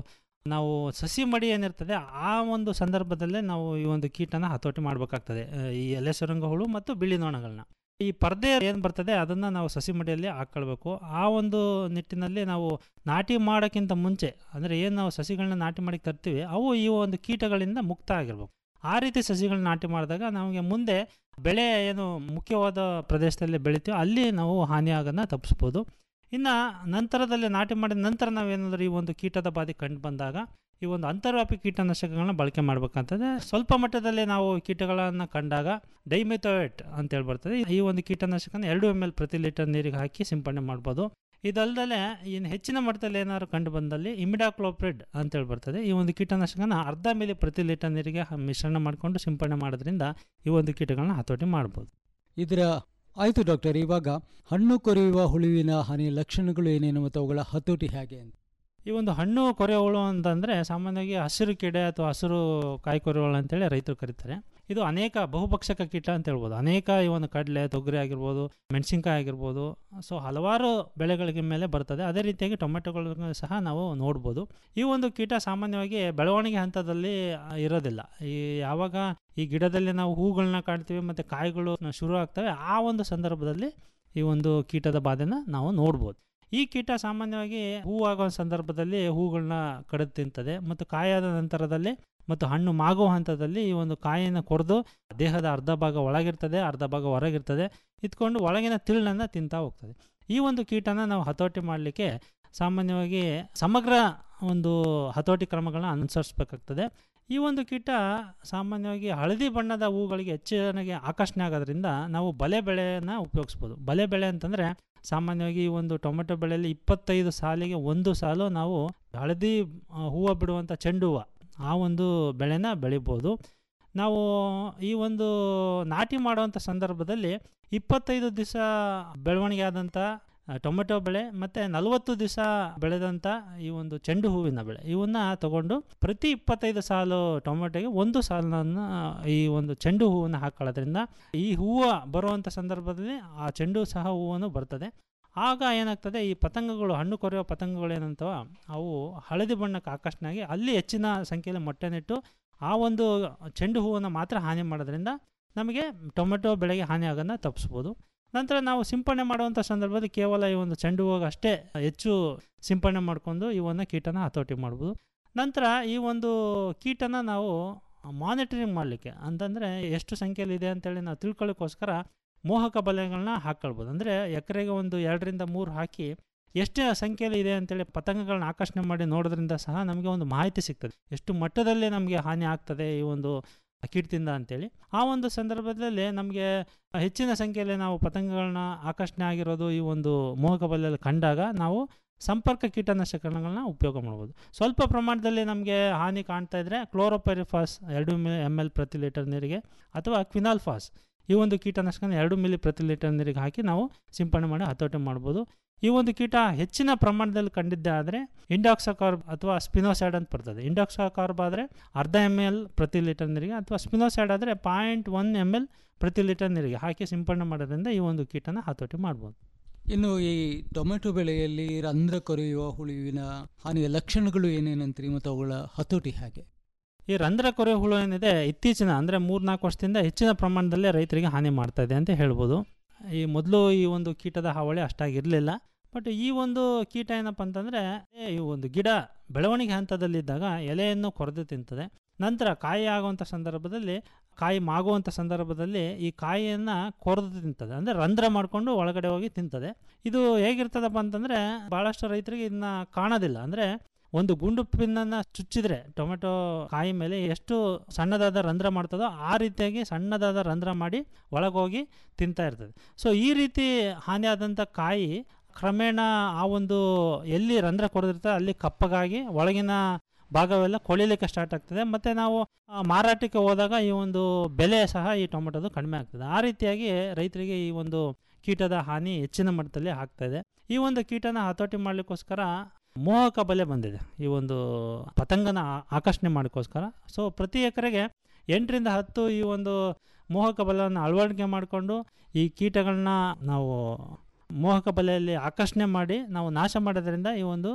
ನಾವು ಸಸಿ ಮಡಿ ಏನಿರ್ತದೆ ಆ ಒಂದು ಸಂದರ್ಭದಲ್ಲೇ ನಾವು ಈ ಒಂದು ಕೀಟನ ಹತೋಟಿ ಮಾಡಬೇಕಾಗ್ತದೆ ಆ, ಈ ಎಲೆ ಸುರಂಗ ಹುಳು ಮತ್ತು ಬಿಳಿ ನೊಣಗಳನ್ನ ಈ ಪರ್ದೆ ಏನು ಬರ್ತದೆ ಅದನ್ನು ನಾವು ಸಸಿ ಮಡಿಯಲ್ಲಿ ಹಾಕ್ಕೊಳ್ಬೇಕು ಆ ಒಂದು ನಿಟ್ಟಿನಲ್ಲಿ ನಾವು ನಾಟಿ ಮಾಡೋಕ್ಕಿಂತ ಮುಂಚೆ ಅಂದರೆ ಏನು ನಾವು ಸಸಿಗಳನ್ನ ನಾಟಿ ಮಾಡಿ ತರ್ತೀವಿ ಅವು ಈ ಒಂದು ಕೀಟಗಳಿಂದ ಮುಕ್ತ ಆಗಿರ್ಬೇಕು ಆ ರೀತಿ ಸಸಿಗಳನ್ನ ನಾಟಿ ಮಾಡಿದಾಗ ನಮಗೆ ಮುಂದೆ ಬೆಳೆ ಏನು ಮುಖ್ಯವಾದ ಪ್ರದೇಶದಲ್ಲಿ ಬೆಳಿತೀವೋ ಅಲ್ಲಿ ನಾವು ಹಾನಿಯಾಗೋದನ್ನ ತಪ್ಪಿಸ್ಬೋದು ಇನ್ನು ನಂತರದಲ್ಲಿ ನಾಟಿ ಮಾಡಿದ ನಂತರ ನಾವೇನಾದರೂ ಈ ಒಂದು ಕೀಟದ ಬಾಧೆ ಕಂಡು ಬಂದಾಗ ಈ ಒಂದು ಅಂತರ್ವ್ಯಾಪಿ ಕೀಟನಾಶಕಗಳನ್ನ ಬಳಕೆ ಮಾಡಬೇಕಂತಂದ್ರೆ ಸ್ವಲ್ಪ ಮಟ್ಟದಲ್ಲಿ ನಾವು ಕೀಟಗಳನ್ನು ಕಂಡಾಗ ಡೈಮಿಥೋಯೇಟ್ ಅಂತೇಳಿ ಬರ್ತದೆ ಈ ಒಂದು ಕೀಟನಾಶಕನ ಎರಡು ಎಮ್ ಎಲ್ ಪ್ರತಿ ಲೀಟರ್ ನೀರಿಗೆ ಹಾಕಿ ಸಿಂಪಡಣೆ ಮಾಡ್ಬೋದು ಇದಲ್ಲದೆ ಇನ್ನು ಹೆಚ್ಚಿನ ಮಟ್ಟದಲ್ಲಿ ಏನಾದ್ರು ಕಂಡು ಬಂದಲ್ಲಿ ಇಮಿಡಾಕ್ಲೋಪ್ರಿಡ್ ಅಂತೇಳಿ ಬರ್ತದೆ ಈ ಒಂದು ಕೀಟನಾಶಕನ ಅರ್ಧ ಮಿಲಿ ಪ್ರತಿ ಲೀಟರ್ ನೀರಿಗೆ ಹ- ಮಿಶ್ರಣ ಮಾಡಿಕೊಂಡು ಸಿಂಪಡಣೆ ಮಾಡೋದ್ರಿಂದ ಈ ಒಂದು ಕೀಟಗಳನ್ನ ಹತೋಟಿ ಮಾಡ್ಬೋದು ಇದರ ಆಯಿತು ಡಾಕ್ಟರ್ ಇವಾಗ ಹಣ್ಣು ಕೊರೆಯುವ ಹುಳುವಿನ ಹಾನಿ ಲಕ್ಷಣಗಳು ಏನೇನು ಮತ್ತು ಅವುಗಳ ಹತೋಟಿ ಹೇಗೆ ಅಂತ ಈ ಒಂದು ಹಣ್ಣು ಕೊರೆಯುವಳು ಅಂತಂದರೆ ಸಾಮಾನ್ಯವಾಗಿ ಹಸಿರು ಕೀಡೆ ಅಥವಾ ಹಸಿರು ಕಾಯಿ ಕೊರೆಯುವಳು ಅಂತೇಳಿ ರೈತರು ಕರೀತಾರೆ ಇದು ಅನೇಕ ಬಹುಪಕ್ಷಕ ಕೀಟ ಅಂತ ಹೇಳ್ಬೋದು ಅನೇಕ ಈ ಒಂದು ಕಡಲೆ ತೊಗರಿ ಆಗಿರ್ಬೋದು ಮೆಣಸಿನ್ಕಾಯಿ ಆಗಿರ್ಬೋದು ಸೊ ಹಲವಾರು ಬೆಳೆಗಳಿಗೆ ಮೇಲೆ ಬರ್ತದೆ ಅದೇ ರೀತಿಯಾಗಿ ಟೊಮೆಟೊಗಳಿಗೂ ಸಹ ನಾವು ನೋಡ್ಬೋದು ಈ ಒಂದು ಕೀಟ ಸಾಮಾನ್ಯವಾಗಿ ಬೆಳವಣಿಗೆ ಹಂತದಲ್ಲಿ ಆ, ಇರೋದಿಲ್ಲ ಈ ಯಾವಾಗ ಈ ಗಿಡದಲ್ಲಿ ನಾವು ಹೂಗಳನ್ನ ಕಾಣ್ತೀವಿ ಮತ್ತು ಕಾಯಿಗಳು ಶುರು ಆಗ್ತವೆ ಆ ಒಂದು ಸಂದರ್ಭದಲ್ಲಿ ಈ ಒಂದು ಕೀಟದ ಬಾಧೆನ ನಾವು ನೋಡ್ಬೋದು ಈ ಕೀಟ ಸಾಮಾನ್ಯವಾಗಿ ಹೂವಾಗೋ ಸಂದರ್ಭದಲ್ಲಿ ಹೂಗಳನ್ನ ಕಡಿದು ತಿಂತದೆ ಮತ್ತು ಕಾಯಾದ ನಂತರದಲ್ಲಿ ಮತ್ತು ಹಣ್ಣು ಮಾಗುವ ಹಂತದಲ್ಲಿ ಈ ಒಂದು ಕಾಯಿಯನ್ನು ಕೊರೆದು ದೇಹದ ಅರ್ಧ ಭಾಗ ಒಳಗಿರ್ತದೆ ಅರ್ಧ ಭಾಗ ಹೊರಗಿರ್ತದೆ ಇದ್ಕೊಂಡು ಒಳಗಿನ ತಿರುಳನ್ನು ತಿಂತಾ ಹೋಗ್ತದೆ ಈ ಒಂದು ಕೀಟನ ನಾವು ಹತೋಟಿ ಮಾಡಲಿಕ್ಕೆ ಸಾಮಾನ್ಯವಾಗಿ ಸಮಗ್ರ ಒಂದು ಹತೋಟಿ ಕ್ರಮಗಳನ್ನ ಅನುಸರಿಸಬೇಕಾಗ್ತದೆ ಈ ಒಂದು ಕೀಟ ಸಾಮಾನ್ಯವಾಗಿ ಹಳದಿ ಬಣ್ಣದ ಹೂಗಳಿಗೆ ಹೆಚ್ಚಿನಾಗಿ ಆಕರ್ಷಣೆ ಆಗೋದ್ರಿಂದ ನಾವು ಬಲೆ ಬೆಳೆಯನ್ನು ಉಪಯೋಗಿಸ್ಬೋದು ಬಲೆ ಬೆಳೆ ಅಂತಂದರೆ ಸಾಮಾನ್ಯವಾಗಿ ಈ ಒಂದು ಟೊಮೆಟೊ ಬೆಳೆಯಲ್ಲಿ ಇಪ್ಪತ್ತೈದು ಸಾಲಿಗೆ ಒಂದು ಸಾಲು ನಾವು ಹಳದಿ ಆ, ಹೂವು ಬಿಡುವಂಥ ಚೆಂಡು ಹೂವು ಆ ಒಂದು ಬೆಳೆನ ಬೆಳಿಬೋದು ನಾವು ಈ ಒಂದು ನಾಟಿ ಮಾಡುವಂಥ ಸಂದರ್ಭದಲ್ಲಿ ಇಪ್ಪತ್ತೈದು ದಿವಸ ಬೆಳವಣಿಗೆ ಆದಂಥ ಆ, ಟೊಮೆಟೊ ಬೆಳೆ ಮತ್ತು ನಲವತ್ತು ದಿವಸ ಬೆಳೆದಂಥ ಈ ಒಂದು ಚೆಂಡು ಹೂವಿನ ಬೆಳೆ ಇವನ್ನ ತಗೊಂಡು ಪ್ರತಿ ಇಪ್ಪತ್ತೈದು ಸಾಲು ಟೊಮೆಟೊಗೆ ಒಂದು ಸಾಲನ್ನು ಈ ಒಂದು ಚೆಂಡು ಹೂವನ್ನು ಹಾಕೊಳ್ಳೋದ್ರಿಂದ ಈ ಹೂವು ಬರುವಂಥ ಸಂದರ್ಭದಲ್ಲಿ ಆ ಚೆಂಡು ಸಹ ಹೂವನ್ನು ಬರ್ತದೆ ಆಗ ಏನಾಗ್ತದೆ ಈ ಪತಂಗಗಳು ಹಣ್ಣು ಕೊರೆಯುವ ಪತಂಗಗಳು ಏನಂತವ ಅವು ಹಳದಿ ಬಣ್ಣಕ್ಕೆ ಆಕರ್ಷಣೆ ಆಗಿ ಅಲ್ಲಿ ಹೆಚ್ಚಿನ ಸಂಖ್ಯೆಯಲ್ಲಿ ಮೊಟ್ಟೆನಿಟ್ಟು ಆ ಒಂದು ಚೆಂಡು ಹೂವನ್ನು ಮಾತ್ರ ಹಾನಿ ಮಾಡೋದ್ರಿಂದ ನಮಗೆ ಟೊಮೆಟೊ ಬೆಳೆಗೆ ಹಾನಿ ಆಗೋದನ್ನ ತಪ್ಪಿಸ್ಬೋದು ನಂತರ ನಾವು ಸಿಂಪಡಣೆ ಮಾಡುವಂಥ ಸಂದರ್ಭದಲ್ಲಿ ಕೇವಲ ಈ ಒಂದು ಚೆಂಡು ಹೂವಾಗ ಅಷ್ಟೇ ಹೆಚ್ಚು ಸಿಂಪಡಣೆ ಮಾಡಿಕೊಂಡು ಇವನ್ನು ಕೀಟನ ಹತೋಟಿ ಮಾಡ್ಬೋದು ನಂತರ ಈ ಒಂದು ಕೀಟನ ನಾವು ಮಾನಿಟರಿಂಗ್ ಮಾಡಲಿಕ್ಕೆ ಅಂತಂದರೆ ಎಷ್ಟು ಸಂಖ್ಯೆಯಲ್ಲಿ ಇದೆ ಅಂತೇಳಿ ನಾವು ತಿಳ್ಕೊಳ್ಳೋಕ್ಕೋಸ್ಕರ ಮೋಹಕ ಬಲೆಗಳನ್ನ ಹಾಕ್ಕೊಳ್ಬೋದು ಅಂದರೆ ಎಕರೆಗೆ ಒಂದು ಎರಡರಿಂದ ಮೂರು ಹಾಕಿ ಎಷ್ಟು ಸಂಖ್ಯೆಯಲ್ಲಿ ಇದೆ ಅಂತೇಳಿ ಪತಂಗಗಳನ್ನ ಆಕರ್ಷಣೆ ಮಾಡಿ ನೋಡೋದ್ರಿಂದ ಸಹ ನಮಗೆ ಒಂದು ಮಾಹಿತಿ ಸಿಗ್ತದೆ ಎಷ್ಟು ಮಟ್ಟದಲ್ಲಿ ನಮಗೆ ಹಾನಿ ಆಗ್ತದೆ ಈ ಒಂದು ಕೀಟದಿಂದ ಅಂತೇಳಿ ಆ ಒಂದು ಸಂದರ್ಭದಲ್ಲಿ ನಮಗೆ ಹೆಚ್ಚಿನ ಸಂಖ್ಯೆಯಲ್ಲಿ ನಾವು ಪತಂಗಗಳನ್ನ ಆಕರ್ಷಣೆ ಆಗಿರೋದು ಈ ಒಂದು ಮೋಹಕ ಬಲೆಯಲ್ಲಿ ಕಂಡಾಗ ನಾವು ಸಂಪರ್ಕ ಕೀಟನಾಶಕಗಳನ್ನ ಉಪಯೋಗ ಮಾಡ್ಬೋದು ಸ್ವಲ್ಪ ಪ್ರಮಾಣದಲ್ಲಿ ನಮಗೆ ಹಾನಿ ಕಾಣ್ತಾ ಇದ್ದರೆ ಕ್ಲೋರೋಪೆರಿಫಾಸ್ ಎರಡು ಮಿ ಎಮ್ ಎಲ್ ಪ್ರತಿ ಲೀಟರ್ ನೀರಿಗೆ ಅಥವಾ ಕ್ವಿನಾಲ್ಫಾಸ್ ಈ ಒಂದು ಕೀಟನಾಶಕನ ಎರಡು ಮಿಲಿ ಪ್ರತಿ ಲೀಟರ್ ನೀರಿಗೆ ಹಾಕಿ ನಾವು ಸಿಂಪಡಣೆ ಮಾಡಿ ಹತೋಟಿ ಮಾಡ್ಬೋದು ಈ ಒಂದು ಕೀಟ ಹೆಚ್ಚಿನ ಪ್ರಮಾಣದಲ್ಲಿ ಕಂಡಿದ್ದೆ ಆದರೆ ಇಂಡಾಕ್ಸಾಕಾರ್ಬ್ ಅಥವಾ ಸ್ಪಿನೋಸೈಡ್ ಅಂತ ಬರ್ತದೆ ಇಂಡಾಕ್ಸಾಕಾರ್ಬ್ ಆದರೆ ಅರ್ಧ ಎಮ್ ಎಲ್ ಪ್ರತಿ ಲೀಟರ್ ನೀರಿಗೆ ಅಥವಾ ಸ್ಪಿನೋಸೈಡ್ ಆದರೆ ಪಾಯಿಂಟ್ ಒನ್ ಎಮ್ ಎಲ್ ಪ್ರತಿ ಲೀಟರ್ ನೀರಿಗೆ ಹಾಕಿ ಸಿಂಪಡಣೆ ಮಾಡೋದ್ರಿಂದ ಈ ಒಂದು ಕೀಟನ ಹತೋಟಿ ಮಾಡ್ಬೋದು ಇನ್ನು ಈ ಟೊಮೆಟೊ ಬೆಳೆಯಲ್ಲಿ ರಂಧ್ರ ಕೊರೆಯುವ ಹುಳುವಿನ ಹಾನಿಯ ಲಕ್ಷಣಗಳು ಏನೇನಂತೀರಿ ಮತ್ತು ಅವುಗಳ ಹತೋಟಿ ಹೇಗೆ ಈ ರಂಧ್ರ ಕೊರೆ ಹುಳು ಏನಿದೆ ಇತ್ತೀಚಿನ ಅಂದರೆ ಮೂರ್ನಾಲ್ಕು ವರ್ಷದಿಂದ ಹೆಚ್ಚಿನ ಪ್ರಮಾಣದಲ್ಲಿ ರೈತರಿಗೆ ಹಾನಿ ಮಾಡ್ತಾ ಇದೆ ಅಂತ ಹೇಳ್ಬೋದು ಈ ಮೊದಲು ಈ ಒಂದು ಕೀಟದ ಹಾವಳಿ ಅಷ್ಟಾಗಿರಲಿಲ್ಲ ಬಟ್ ಈ ಒಂದು ಕೀಟ ಏನಪ್ಪ ಅಂತಂದರೆ ಈ ಒಂದು ಗಿಡ ಬೆಳವಣಿಗೆ ಹಂತದಲ್ಲಿದ್ದಾಗ ಎಲೆಯನ್ನು ಕೊರೆದು ತಿಂತದೆ ನಂತರ ಕಾಯಿ ಆಗುವಂಥ ಸಂದರ್ಭದಲ್ಲಿ ಕಾಯಿ ಮಾಗುವಂಥ ಸಂದರ್ಭದಲ್ಲಿ ಈ ಕಾಯಿಯನ್ನು ಕೊರೆದು ತಿಂತದೆ ಅಂದರೆ ರಂಧ್ರ ಮಾಡಿಕೊಂಡು ಒಳಗಡೆ ಹೋಗಿ ತಿಂತದೆ ಇದು ಹೇಗಿರ್ತದಪ್ಪ ಅಂತಂದರೆ ಭಾಳಷ್ಟು ರೈತರಿಗೆ ಇದನ್ನ ಕಾಣೋದಿಲ್ಲ ಅಂದರೆ ಒಂದು ಗುಂಡು ಪಿನ್ನನ್ನು ಚುಚ್ಚಿದ್ರೆ ಟೊಮೆಟೊ ಕಾಯಿ ಮೇಲೆ ಎಷ್ಟು ಸಣ್ಣದಾದ ರಂಧ್ರ ಮಾಡ್ತದೋ ಆ ರೀತಿಯಾಗಿ ಸಣ್ಣದಾದ ರಂಧ್ರ ಮಾಡಿ ಒಳಗೋಗಿ ತಿಂತಾ ಇರ್ತದೆ ಸೊ ಈ ರೀತಿ ಹಾನಿಯಾದಂಥ ಕಾಯಿ ಕ್ರಮೇಣ ಆ ಒಂದು ಎಲ್ಲಿ ರಂಧ್ರ ಕೊರೆದಿರ್ತದೆ ಅಲ್ಲಿ ಕಪ್ಪಗಾಗಿ ಒಳಗಿನ ಭಾಗವೆಲ್ಲ ಕೊಳಿಲಿಕ್ಕೆ ಸ್ಟಾರ್ಟ್ ಆಗ್ತದೆ ಮತ್ತು ನಾವು ಆ, ಮಾರಾಟಕ್ಕೆ ಹೋದಾಗ ಈ ಒಂದು ಬೆಲೆ ಸಹ ಈ ಟೊಮೆಟೊದು ಕಡಿಮೆ ಆಗ್ತದೆ ಆ ರೀತಿಯಾಗಿ ರೈತರಿಗೆ ಈ ಒಂದು ಕೀಟದ ಹಾನಿ ಹೆಚ್ಚಿನ ಮಟ್ಟದಲ್ಲಿ ಆಗ್ತಾ ಇದೆ ಈ ಒಂದು ಕೀಟನ ಹತೋಟಿ ಮಾಡಲಿಕ್ಕೋಸ್ಕರ ಮೋಹಕ ಬಲೆ ಬಂದಿದೆ ಈ ಒಂದು ಪತಂಗನ ಆ- ಆಕರ್ಷಣೆ ಮಾಡೋಕ್ಕೋಸ್ಕರ ಸೊ ಪ್ರತಿ ಎಕರೆಗೆ ಎಂಟರಿಂದ ಹತ್ತು ಈ ಒಂದು ಮೋಹಕ ಬಲವನ್ನು ಅಳವಡಿಕೆ ಮಾಡಿಕೊಂಡು ಈ ಕೀಟಗಳನ್ನ ನಾವು ಮೋಹಕ ಬಲೆಯಲ್ಲಿ ಆಕರ್ಷಣೆ ಮಾಡಿ ನಾವು ನಾಶ ಮಾಡೋದ್ರಿಂದ ಈ ಒಂದು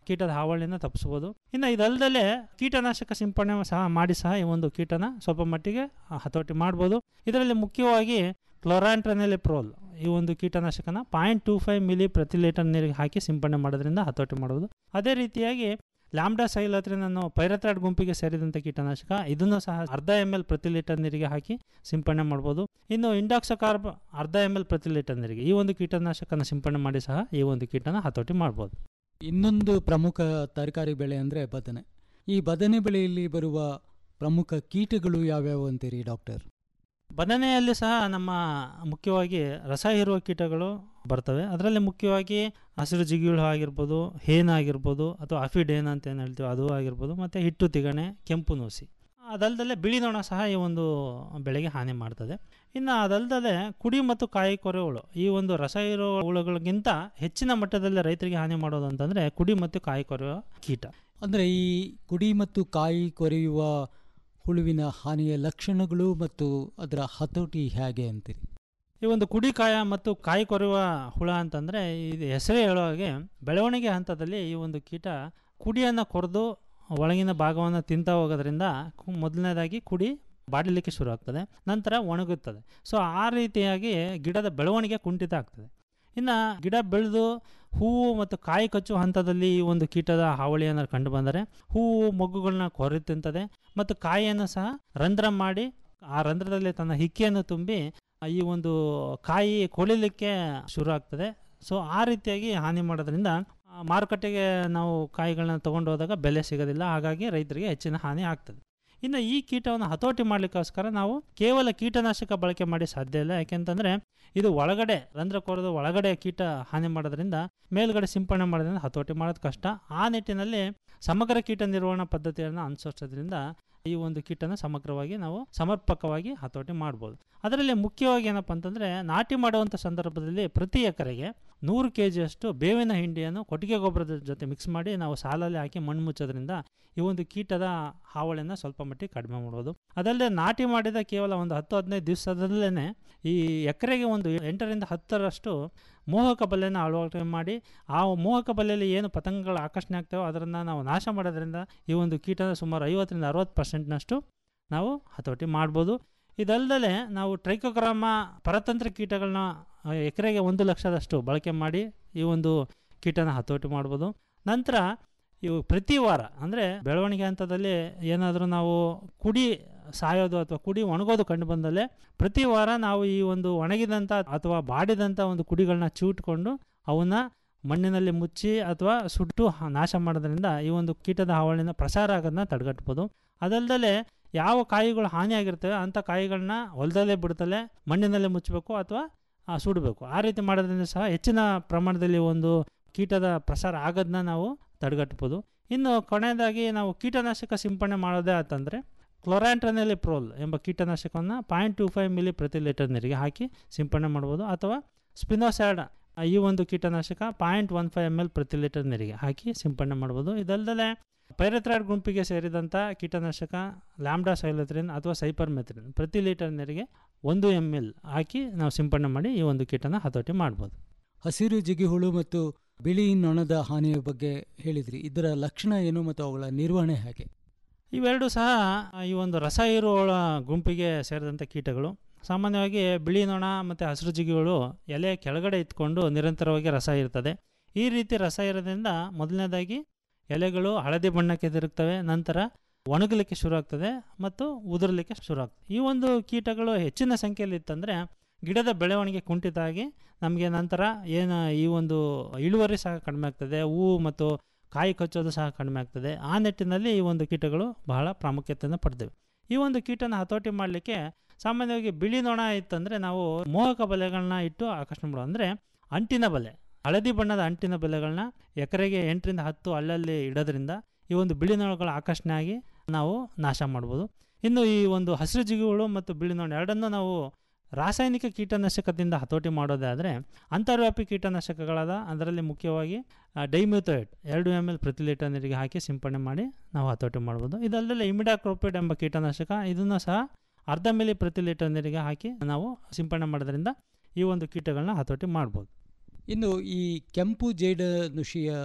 ಕೀಟದ ಹಾವಳಿಯನ್ನು ತಪ್ಪಿಸ್ಬೋದು ಇನ್ನು ಇದಲ್ಲದೆ ಕೀಟನಾಶಕ ಸಿಂಪಡಣೆ ಸಹ ಮಾಡಿ ಸಹ ಈ ಒಂದು ಕೀಟನ ಸ್ವಲ್ಪ ಮಟ್ಟಿಗೆ ಹತೋಟಿ ಮಾಡ್ಬೋದು ಇದರಲ್ಲಿ ಮುಖ್ಯವಾಗಿ ಕ್ಲೋರಾಂಟ್ರನೆಲಿಪ್ರೋಲ್ ಈ ಒಂದು ಕೀಟನಾಶಕನ ಪಾಯಿಂಟ್ ಟೂ ಫೈವ್ ಮಿಲಿ ಪ್ರತಿ ಲೀಟರ್ ನೀರಿಗೆ ಹಾಕಿ ಸಿಂಪಡಣೆ ಮಾಡೋದ್ರಿಂದ ಹತೋಟಿ ಮಾಡ್ಬೋದು ಅದೇ ರೀತಿಯಾಗಿ ಲ್ಯಾಂಬ್ಡಾ ಸೈಲತ್ರಿನ್ ಅನ್ನೋ ಪೈರಥ್ರಾಯ್ಡ್ ಗುಂಪಿಗೆ ಸೇರಿದಂಥ ಕೀಟನಾಶಕ ಇದನ್ನು ಸಹ ಅರ್ಧ ಎಮ್ ಎಲ್ ಪ್ರತಿ ಲೀಟರ್ ನೀರಿಗೆ ಹಾಕಿ ಸಿಂಪಡಣೆ ಮಾಡ್ಬೋದು ಇನ್ನು ಇಂಡಾಕ್ಸಕಾರ್ಬ್ ಅರ್ಧ ಎಮ್ ಎಲ್ ಪ್ರತಿ ಲೀಟರ್ ನೀರಿಗೆ ಈ ಒಂದು ಕೀಟನಾಶಕನ ಸಿಂಪಡಣೆ ಮಾಡಿ ಸಹ ಈ ಒಂದು ಕೀಟನ ಹತೋಟಿ ಮಾಡ್ಬೋದು ಇನ್ನೊಂದು ಪ್ರಮುಖ ತರಕಾರಿ ಬೆಳೆ ಅಂದರೆ ಬದನೆ ಈ ಬದನೆ ಬೆಳೆಯಲ್ಲಿ ಬರುವ ಪ್ರಮುಖ ಕೀಟಗಳು ಯಾವ್ಯಾವು ಅಂತೀರಿ ಡಾಕ್ಟರ್ ಬದನೆಯಲ್ಲಿ ಸಹ ನಮ್ಮ ಮುಖ್ಯವಾಗಿ ರಸ ಹೀರುವ ಕೀಟಗಳು ಬರ್ತವೆ ಅದರಲ್ಲಿ ಮುಖ್ಯವಾಗಿ ಹಸಿರು ಜಿಗಿಳು ಆಗಿರ್ಬೋದು ಹೇನ್ ಆಗಿರ್ಬೋದು ಅಥವಾ ಅಫಿಡೇನ್ ಅಂತ ಏನು ಹೇಳ್ತೀವಿ ಅದು ಆಗಿರ್ಬೋದು ಮತ್ತು ಹಿಟ್ಟು ತಿಗಣೆ ಕೆಂಪು ನುಸಿ ಅದಲ್ಲದೆ ಬಿಳಿ ನೊಣ ಸಹ ಈ ಒಂದು ಬೆಳೆಗೆ ಹಾನಿ ಮಾಡ್ತದೆ ಇನ್ನು ಅದಲ್ಲದೆ ಕುಡಿ ಮತ್ತು ಕಾಯಿ ಕೊರೆ ಹುಳು ಈ ಒಂದು ರಸ ಇರೋ ಹುಳುಗಳಿಗಿಂತ ಹೆಚ್ಚಿನ ಮಟ್ಟದಲ್ಲಿ ರೈತರಿಗೆ ಹಾನಿ ಮಾಡೋದು ಅಂತಂದರೆ ಕುಡಿ ಮತ್ತು ಕಾಯಿ ಕೊರೆಯುವ ಕೀಟ ಅಂದರೆ ಈ ಕುಡಿ ಮತ್ತು ಕಾಯಿ ಕೊರೆಯುವ ಹುಳುವಿನ ಹಾನಿಯ ಲಕ್ಷಣಗಳು ಮತ್ತು ಅದರ ಹತೋಟಿ ಹೇಗೆ ಅಂತೀರಿ ಈ ಒಂದು ಕುಡಿಕಾಯ ಮತ್ತು ಕಾಯಿ ಕೊರೆಯುವ ಹುಳ ಅಂತಂದರೆ ಇದು ಹೆಸರೇ ಹೇಳೋ ಹಾಗೆ ಬೆಳವಣಿಗೆ ಹಂತದಲ್ಲಿ ಈ ಒಂದು ಕೀಟ ಕುಡಿಯನ್ನು ಕೊರೆದು ಒಳಗಿನ ಭಾಗವನ್ನು ತಿಂತಾ ಹೋಗೋದ್ರಿಂದ ಕು- ಮೊದಲನೇದಾಗಿ ಕುಡಿ ಬಾಡಲಿಕ್ಕೆ ಶುರು ಆಗ್ತದೆ ನಂತರ ಒಣಗುತ್ತದೆ ಸೊ ಆ ರೀತಿಯಾಗಿ ಗಿಡದ ಬೆಳವಣಿಗೆ ಕುಂಠಿತ ಆಗ್ತದೆ ಇನ್ನು ಗಿಡ ಬೆಳೆದು ಹೂವು ಮತ್ತು ಕಾಯಿ ಕಚ್ಚುವ ಹಂತದಲ್ಲಿ ಈ ಒಂದು ಕೀಟದ ಹಾವಳಿಯನ್ನು ಕಂಡು ಬಂದರೆ ಹೂವು ಮೊಗ್ಗುಗಳನ್ನ ಕೊರೆ ತಿಂತದೆ ಮತ್ತು ಕಾಯಿಯನ್ನು ಸಹ ರಂಧ್ರ ಮಾಡಿ ಆ ರಂಧ್ರದಲ್ಲಿ ತನ್ನ ಹಿಕ್ಕಿಯನ್ನು ತುಂಬಿ ಈ ಒಂದು ಕಾಯಿ ಕೊಳಿಲಿಕ್ಕೆ ಶುರು ಆಗ್ತದೆ ಸೊ ಆ ರೀತಿಯಾಗಿ ಹಾನಿ ಮಾಡೋದ್ರಿಂದ ಆ, ಮಾರುಕಟ್ಟೆಗೆ ನಾವು ಕಾಯಿಗಳನ್ನ ತೊಗೊಂಡು ಹೋದಾಗ ಬೆಲೆ ಸಿಗೋದಿಲ್ಲ ಹಾಗಾಗಿ ರೈತರಿಗೆ ಹೆಚ್ಚಿನ ಹಾನಿ ಆಗ್ತದೆ ಇನ್ನು ಈ ಕೀಟವನ್ನು ಹತೋಟಿ ಮಾಡಲಿಕ್ಕೋಸ್ಕರ ನಾವು ಕೇವಲ ಕೀಟನಾಶಕ ಬಳಕೆ ಮಾಡಿ ಸಾಧ್ಯ ಇಲ್ಲ ಯಾಕೆಂತಂದರೆ ಇದು ಒಳಗಡೆ ರಂಧ್ರ ಕೊರೆದು ಒಳಗಡೆ ಕೀಟ ಹಾನಿ ಮಾಡೋದ್ರಿಂದ ಮೇಲ್ಗಡೆ ಸಿಂಪಡಣೆ ಮಾಡೋದ್ರಿಂದ ಹತೋಟಿ ಮಾಡೋದು ಕಷ್ಟ ಆ ನಿಟ್ಟಿನಲ್ಲಿ ಸಮಗ್ರ ಕೀಟ ನಿರ್ವಹಣಾ ಪದ್ಧತಿಯನ್ನು ಅನುಸರಿಸೋದ್ರಿಂದ ಈ ಒಂದು ಕೀಟನ ಸಮಗ್ರವಾಗಿ ನಾವು ಸಮರ್ಪಕವಾಗಿ ಹತೋಟಿ ಮಾಡ್ಬೋದು ಅದರಲ್ಲಿ ಮುಖ್ಯವಾಗಿ ಏನಪ್ಪ ಅಂತಂದರೆ ನಾಟಿ ಮಾಡುವಂಥ ಸಂದರ್ಭದಲ್ಲಿ ಪ್ರತಿ ಎಕರೆಗೆ ನೂರು ಕೆ ಜಿಯಷ್ಟು ಬೇವಿನ ಹಿಂಡಿಯನ್ನು ಕೊಟ್ಟಿಗೆ ಗೊಬ್ಬರದ ಜೊತೆ ಮಿಕ್ಸ್ ಮಾಡಿ ನಾವು ಸಾಲಲ್ಲಿ ಹಾಕಿ ಮಣ್ಣು ಮುಚ್ಚೋದ್ರಿಂದ ಈ ಒಂದು ಕೀಟದ ಹಾವಳಿಯನ್ನು ಸ್ವಲ್ಪ ಮಟ್ಟಿಗೆ ಕಡಿಮೆ ಮಾಡ್ಬೋದು ಅದಲ್ಲದೆ ನಾಟಿ ಮಾಡಿದ ಕೇವಲ ಒಂದು ಹತ್ತು ಹದಿನೈದು ದಿವಸದಲ್ಲೇ ಈ ಎಕರೆಗೆ ಒಂದು ಎಂಟರಿಂದ ಹತ್ತರಷ್ಟು ಮೋಹಕ ಬಲೆಯನ್ನು ಅಳವಡಿಕೆ ಮಾಡಿ ಆ ಮೋಹಕ ಬಲೆಯಲ್ಲಿ ಏನು ಪತಂಗಗಳು ಆಕರ್ಷಣೆ ಆಗ್ತವೋ ಅದನ್ನು ನಾವು ನಾಶ ಮಾಡೋದ್ರಿಂದ ಈ ಒಂದು ಕೀಟದ ಸುಮಾರು ಐವತ್ತರಿಂದ ಅರವತ್ತು ಪರ್ಸೆಂಟ್ನಷ್ಟು ನಾವು ಹತೋಟಿ ಮಾಡ್ಬೋದು ಇದಲ್ಲದೆ ನಾವು ಟ್ರೈಕೋಗ್ರಾಮ ಪರತಂತ್ರ ಕೀಟಗಳನ್ನ ಆ, ಎಕರೆಗೆ ಒಂದು ಲಕ್ಷದಷ್ಟು ಬಳಕೆ ಮಾಡಿ ಈ ಒಂದು ಕೀಟನ ಹತೋಟಿ ಮಾಡ್ಬೋದು ನಂತರ ಇವು ಪ್ರತಿ ವಾರ ಅಂದರೆ ಬೆಳವಣಿಗೆ ಹಂತದಲ್ಲಿ ಏನಾದರೂ ನಾವು ಕುಡಿ ಸಾಯೋದು ಅಥವಾ ಕುಡಿ ಒಣಗೋದು ಕಂಡು ಬಂದಲ್ಲೇ ಪ್ರತಿ ವಾರ ನಾವು ಈ ಒಂದು ಒಣಗಿದಂಥ ಅಥವಾ ಬಾಡಿದಂಥ ಒಂದು ಕುಡಿಗಳನ್ನ ಚೂಟ್ಕೊಂಡು ಅವನ್ನ ಮಣ್ಣಿನಲ್ಲಿ ಮುಚ್ಚಿ ಅಥವಾ ಸುಟ್ಟು ಹ- ನಾಶ ಮಾಡೋದ್ರಿಂದ ಈ ಒಂದು ಕೀಟದ ಹಾವಳಿನ ಪ್ರಸಾರ ಆಗೋದನ್ನ ತಡೆಗಟ್ಬೋದು ಅದಲ್ಲದೆ ಯಾವ ಕಾಯಿಗಳು ಹಾನಿಯಾಗಿರ್ತವೆ ಅಂಥ ಕಾಯಿಗಳನ್ನ ಹೊಲದಲ್ಲೇ ಬಿಡ್ತಲೇ ಮಣ್ಣಿನಲ್ಲೇ ಮುಚ್ಚಬೇಕು ಅಥವಾ ಆ, ಸುಡಬೇಕು ಆ ರೀತಿ ಮಾಡೋದ್ರಿಂದ ಸಹ ಹೆಚ್ಚಿನ ಪ್ರಮಾಣದಲ್ಲಿ ಒಂದು ಕೀಟದ ಪ್ರಸಾರ ಆಗೋದನ್ನ ನಾವು ತಡೆಗಟ್ಬೋದು ಇನ್ನು ಕೊನೆಯದಾಗಿ ನಾವು ಕೀಟನಾಶಕ ಸಿಂಪಡಣೆ ಮಾಡೋದೇ ಅಂತಂದರೆ ಕ್ಲೊರಾಂಟ್ರನೆಲಿಪ್ರೋಲ್ ಎಂಬ ಕೀಟನಾಶಕವನ್ನು ಪಾಯಿಂಟ್ ಟು ಫೈವ್ ಮಿಲಿ ಪ್ರತಿ ಲೀಟರ್ ನೀರಿಗೆ ಹಾಕಿ ಸಿಂಪಡಣೆ ಮಾಡ್ಬೋದು ಅಥವಾ ಸ್ಪಿನೋಸ್ಯಾಡ್ ಈ ಒಂದು ಕೀಟನಾಶಕ point one five M L ಪ್ರತಿ ಲೀಟರ್ ನೀರಿಗೆ ಹಾಕಿ ಸಿಂಪಡಣೆ ಮಾಡ್ಬೋದು ಇದಲ್ಲದೆ ಪೈರಥ್ರಾಯ್ಡ್ ಗುಂಪಿಗೆ ಸೇರಿದಂಥ ಕೀಟನಾಶಕ ಲ್ಯಾಂಬ್ಡಾ ಸೈಲತ್ರಿನ್ ಅಥವಾ ಸೈಪರ್ಮೆಥ್ರಿನ್ ಪ್ರತಿ ಲೀಟರ್ ನೀರಿಗೆ ಒಂದು ಎಮ್ ಎಲ್ ಹಾಕಿ ನಾವು ಸಿಂಪಡಣೆ ಮಾಡಿ ಈ ಒಂದು ಕೀಟನ ಹತೋಟಿ ಮಾಡ್ಬೋದು ಹಸಿರು ಜಿಗಿಹುಳು ಮತ್ತು ಬಿಳಿ ನೊಣದ ಹಾನಿಯ ಬಗ್ಗೆ ಹೇಳಿದ್ರಿ ಇದರ ಲಕ್ಷಣ ಏನು ಮತ್ತು ಅವುಗಳ ನಿರ್ವಹಣೆ ಹೇಗೆ ಇವೆರಡು ಸಹ ಈ ಒಂದು ರಸ ಹೀರುವಳ ಗುಂಪಿಗೆ ಸೇರಿದಂಥ ಕೀಟಗಳು ಸಾಮಾನ್ಯವಾಗಿ ಬಿಳಿ ನೊಣ ಮತ್ತು ಹಸಿರು ಜಿಗಿಗಳು ಎಲೆ ಕೆಳಗಡೆ ಇತ್ಕೊಂಡು ನಿರಂತರವಾಗಿ ರಸ ಇರ್ತದೆ ಈ ರೀತಿ ರಸ ಇರೋದ್ರಿಂದ ಮೊದಲನೇದಾಗಿ ಎಲೆಗಳು ಹಳದಿ ಬಣ್ಣಕ್ಕೆ ತಿರುಗ್ತವೆ ನಂತರ ಒಣಗಲಿಕ್ಕೆ ಶುರು ಆಗ್ತದೆ ಮತ್ತು ಉದುರಲಿಕ್ಕೆ ಶುರು ಆಗ್ತದೆ ಈ ಒಂದು ಕೀಟಗಳು ಹೆಚ್ಚಿನ ಸಂಖ್ಯೆಯಲ್ಲಿ ಇತ್ತಂದರೆ ಗಿಡದ ಬೆಳವಣಿಗೆ ಕುಂಠಿತ ಆಗಿ ನಮಗೆ ನಂತರ ಏನು ಈ ಒಂದು ಇಳುವರಿ ಸಹ ಕಡಿಮೆ ಆಗ್ತದೆ ಹೂವು ಮತ್ತು ಕಾಯಿ ಕಚ್ಚೋದು ಸಹ ಕಡಿಮೆ ಆಗ್ತದೆ ಆ ನಿಟ್ಟಿನಲ್ಲಿ ಈ ಒಂದು ಕೀಟಗಳು ಬಹಳ ಪ್ರಾಮುಖ್ಯತೆಯನ್ನು ಪಡೆದಿವೆ ಈ ಒಂದು ಕೀಟನ ಹತೋಟಿ ಮಾಡಲಿಕ್ಕೆ ಸಾಮಾನ್ಯವಾಗಿ ಬಿಳಿ ನೊಣ ಇತ್ತಂದರೆ ನಾವು ಮೋಹಕ ಬಲೆಗಳನ್ನ ಇಟ್ಟು ಆಕರ್ಷಣೆ ಮಾಡೋದು ಅಂದರೆ ಅಂಟಿನ ಬಲೆ ಹಳದಿ ಬಣ್ಣದ ಅಂಟಿನ ಬಲೆಗಳನ್ನ ಎಕರೆಗೆ ಎಂಟರಿಂದ ಹತ್ತು ಅಲ್ಲಲ್ಲಿ ಇಡೋದ್ರಿಂದ ಈ ಒಂದು ಬಿಳಿ ನೊಣಗಳ ಆಕರ್ಷಣೆ ಆಗಿ ನಾವು ನಾಶ ಮಾಡ್ಬೋದು ಇನ್ನು ಈ ಒಂದು ಹಸಿರು ಜಿಗಿಗಳು ಮತ್ತು ಬಿಳಿ ನೊಣ ಎರಡನ್ನೂ ನಾವು ರಾಸಾಯನಿಕ ಕೀಟನಾಶಕದಿಂದ ಹತೋಟಿ ಮಾಡೋದೇ ಆದರೆ ಅಂತರ್ವ್ಯಾಪಿ ಕೀಟನಾಶಕಗಳಾದ ಅದರಲ್ಲಿ ಮುಖ್ಯವಾಗಿ ಡೈಮ್ಯೂಥೋಯೇಟ್ ಎರಡು ಎಮ್ ಎಲ್ ಪ್ರತಿ ಲೀಟರ್ ನೀರಿಗೆ ಹಾಕಿ ಸಿಂಪಡಣೆ ಮಾಡಿ ನಾವು ಹತೋಟಿ ಮಾಡ್ಬೋದು ಇದಲ್ಲದೆ ಇಮಿಡಾಕ್ರೋಪಿಡ್ ಎಂಬ ಕೀಟನಾಶಕ ಇದನ್ನು ಸಹ ಅರ್ಧ ಮಿಲಿ ಪ್ರತಿ ಲೀಟರ್ ನೀರಿಗೆ ಹಾಕಿ ನಾವು ಸಿಂಪಡಣೆ ಮಾಡೋದ್ರಿಂದ ಈ ಒಂದು ಕೀಟಗಳನ್ನ ಹತೋಟಿ ಮಾಡ್ಬೋದು ಇನ್ನು ಈ ಕೆಂಪು ಜೇಡ ನುಷಿಯ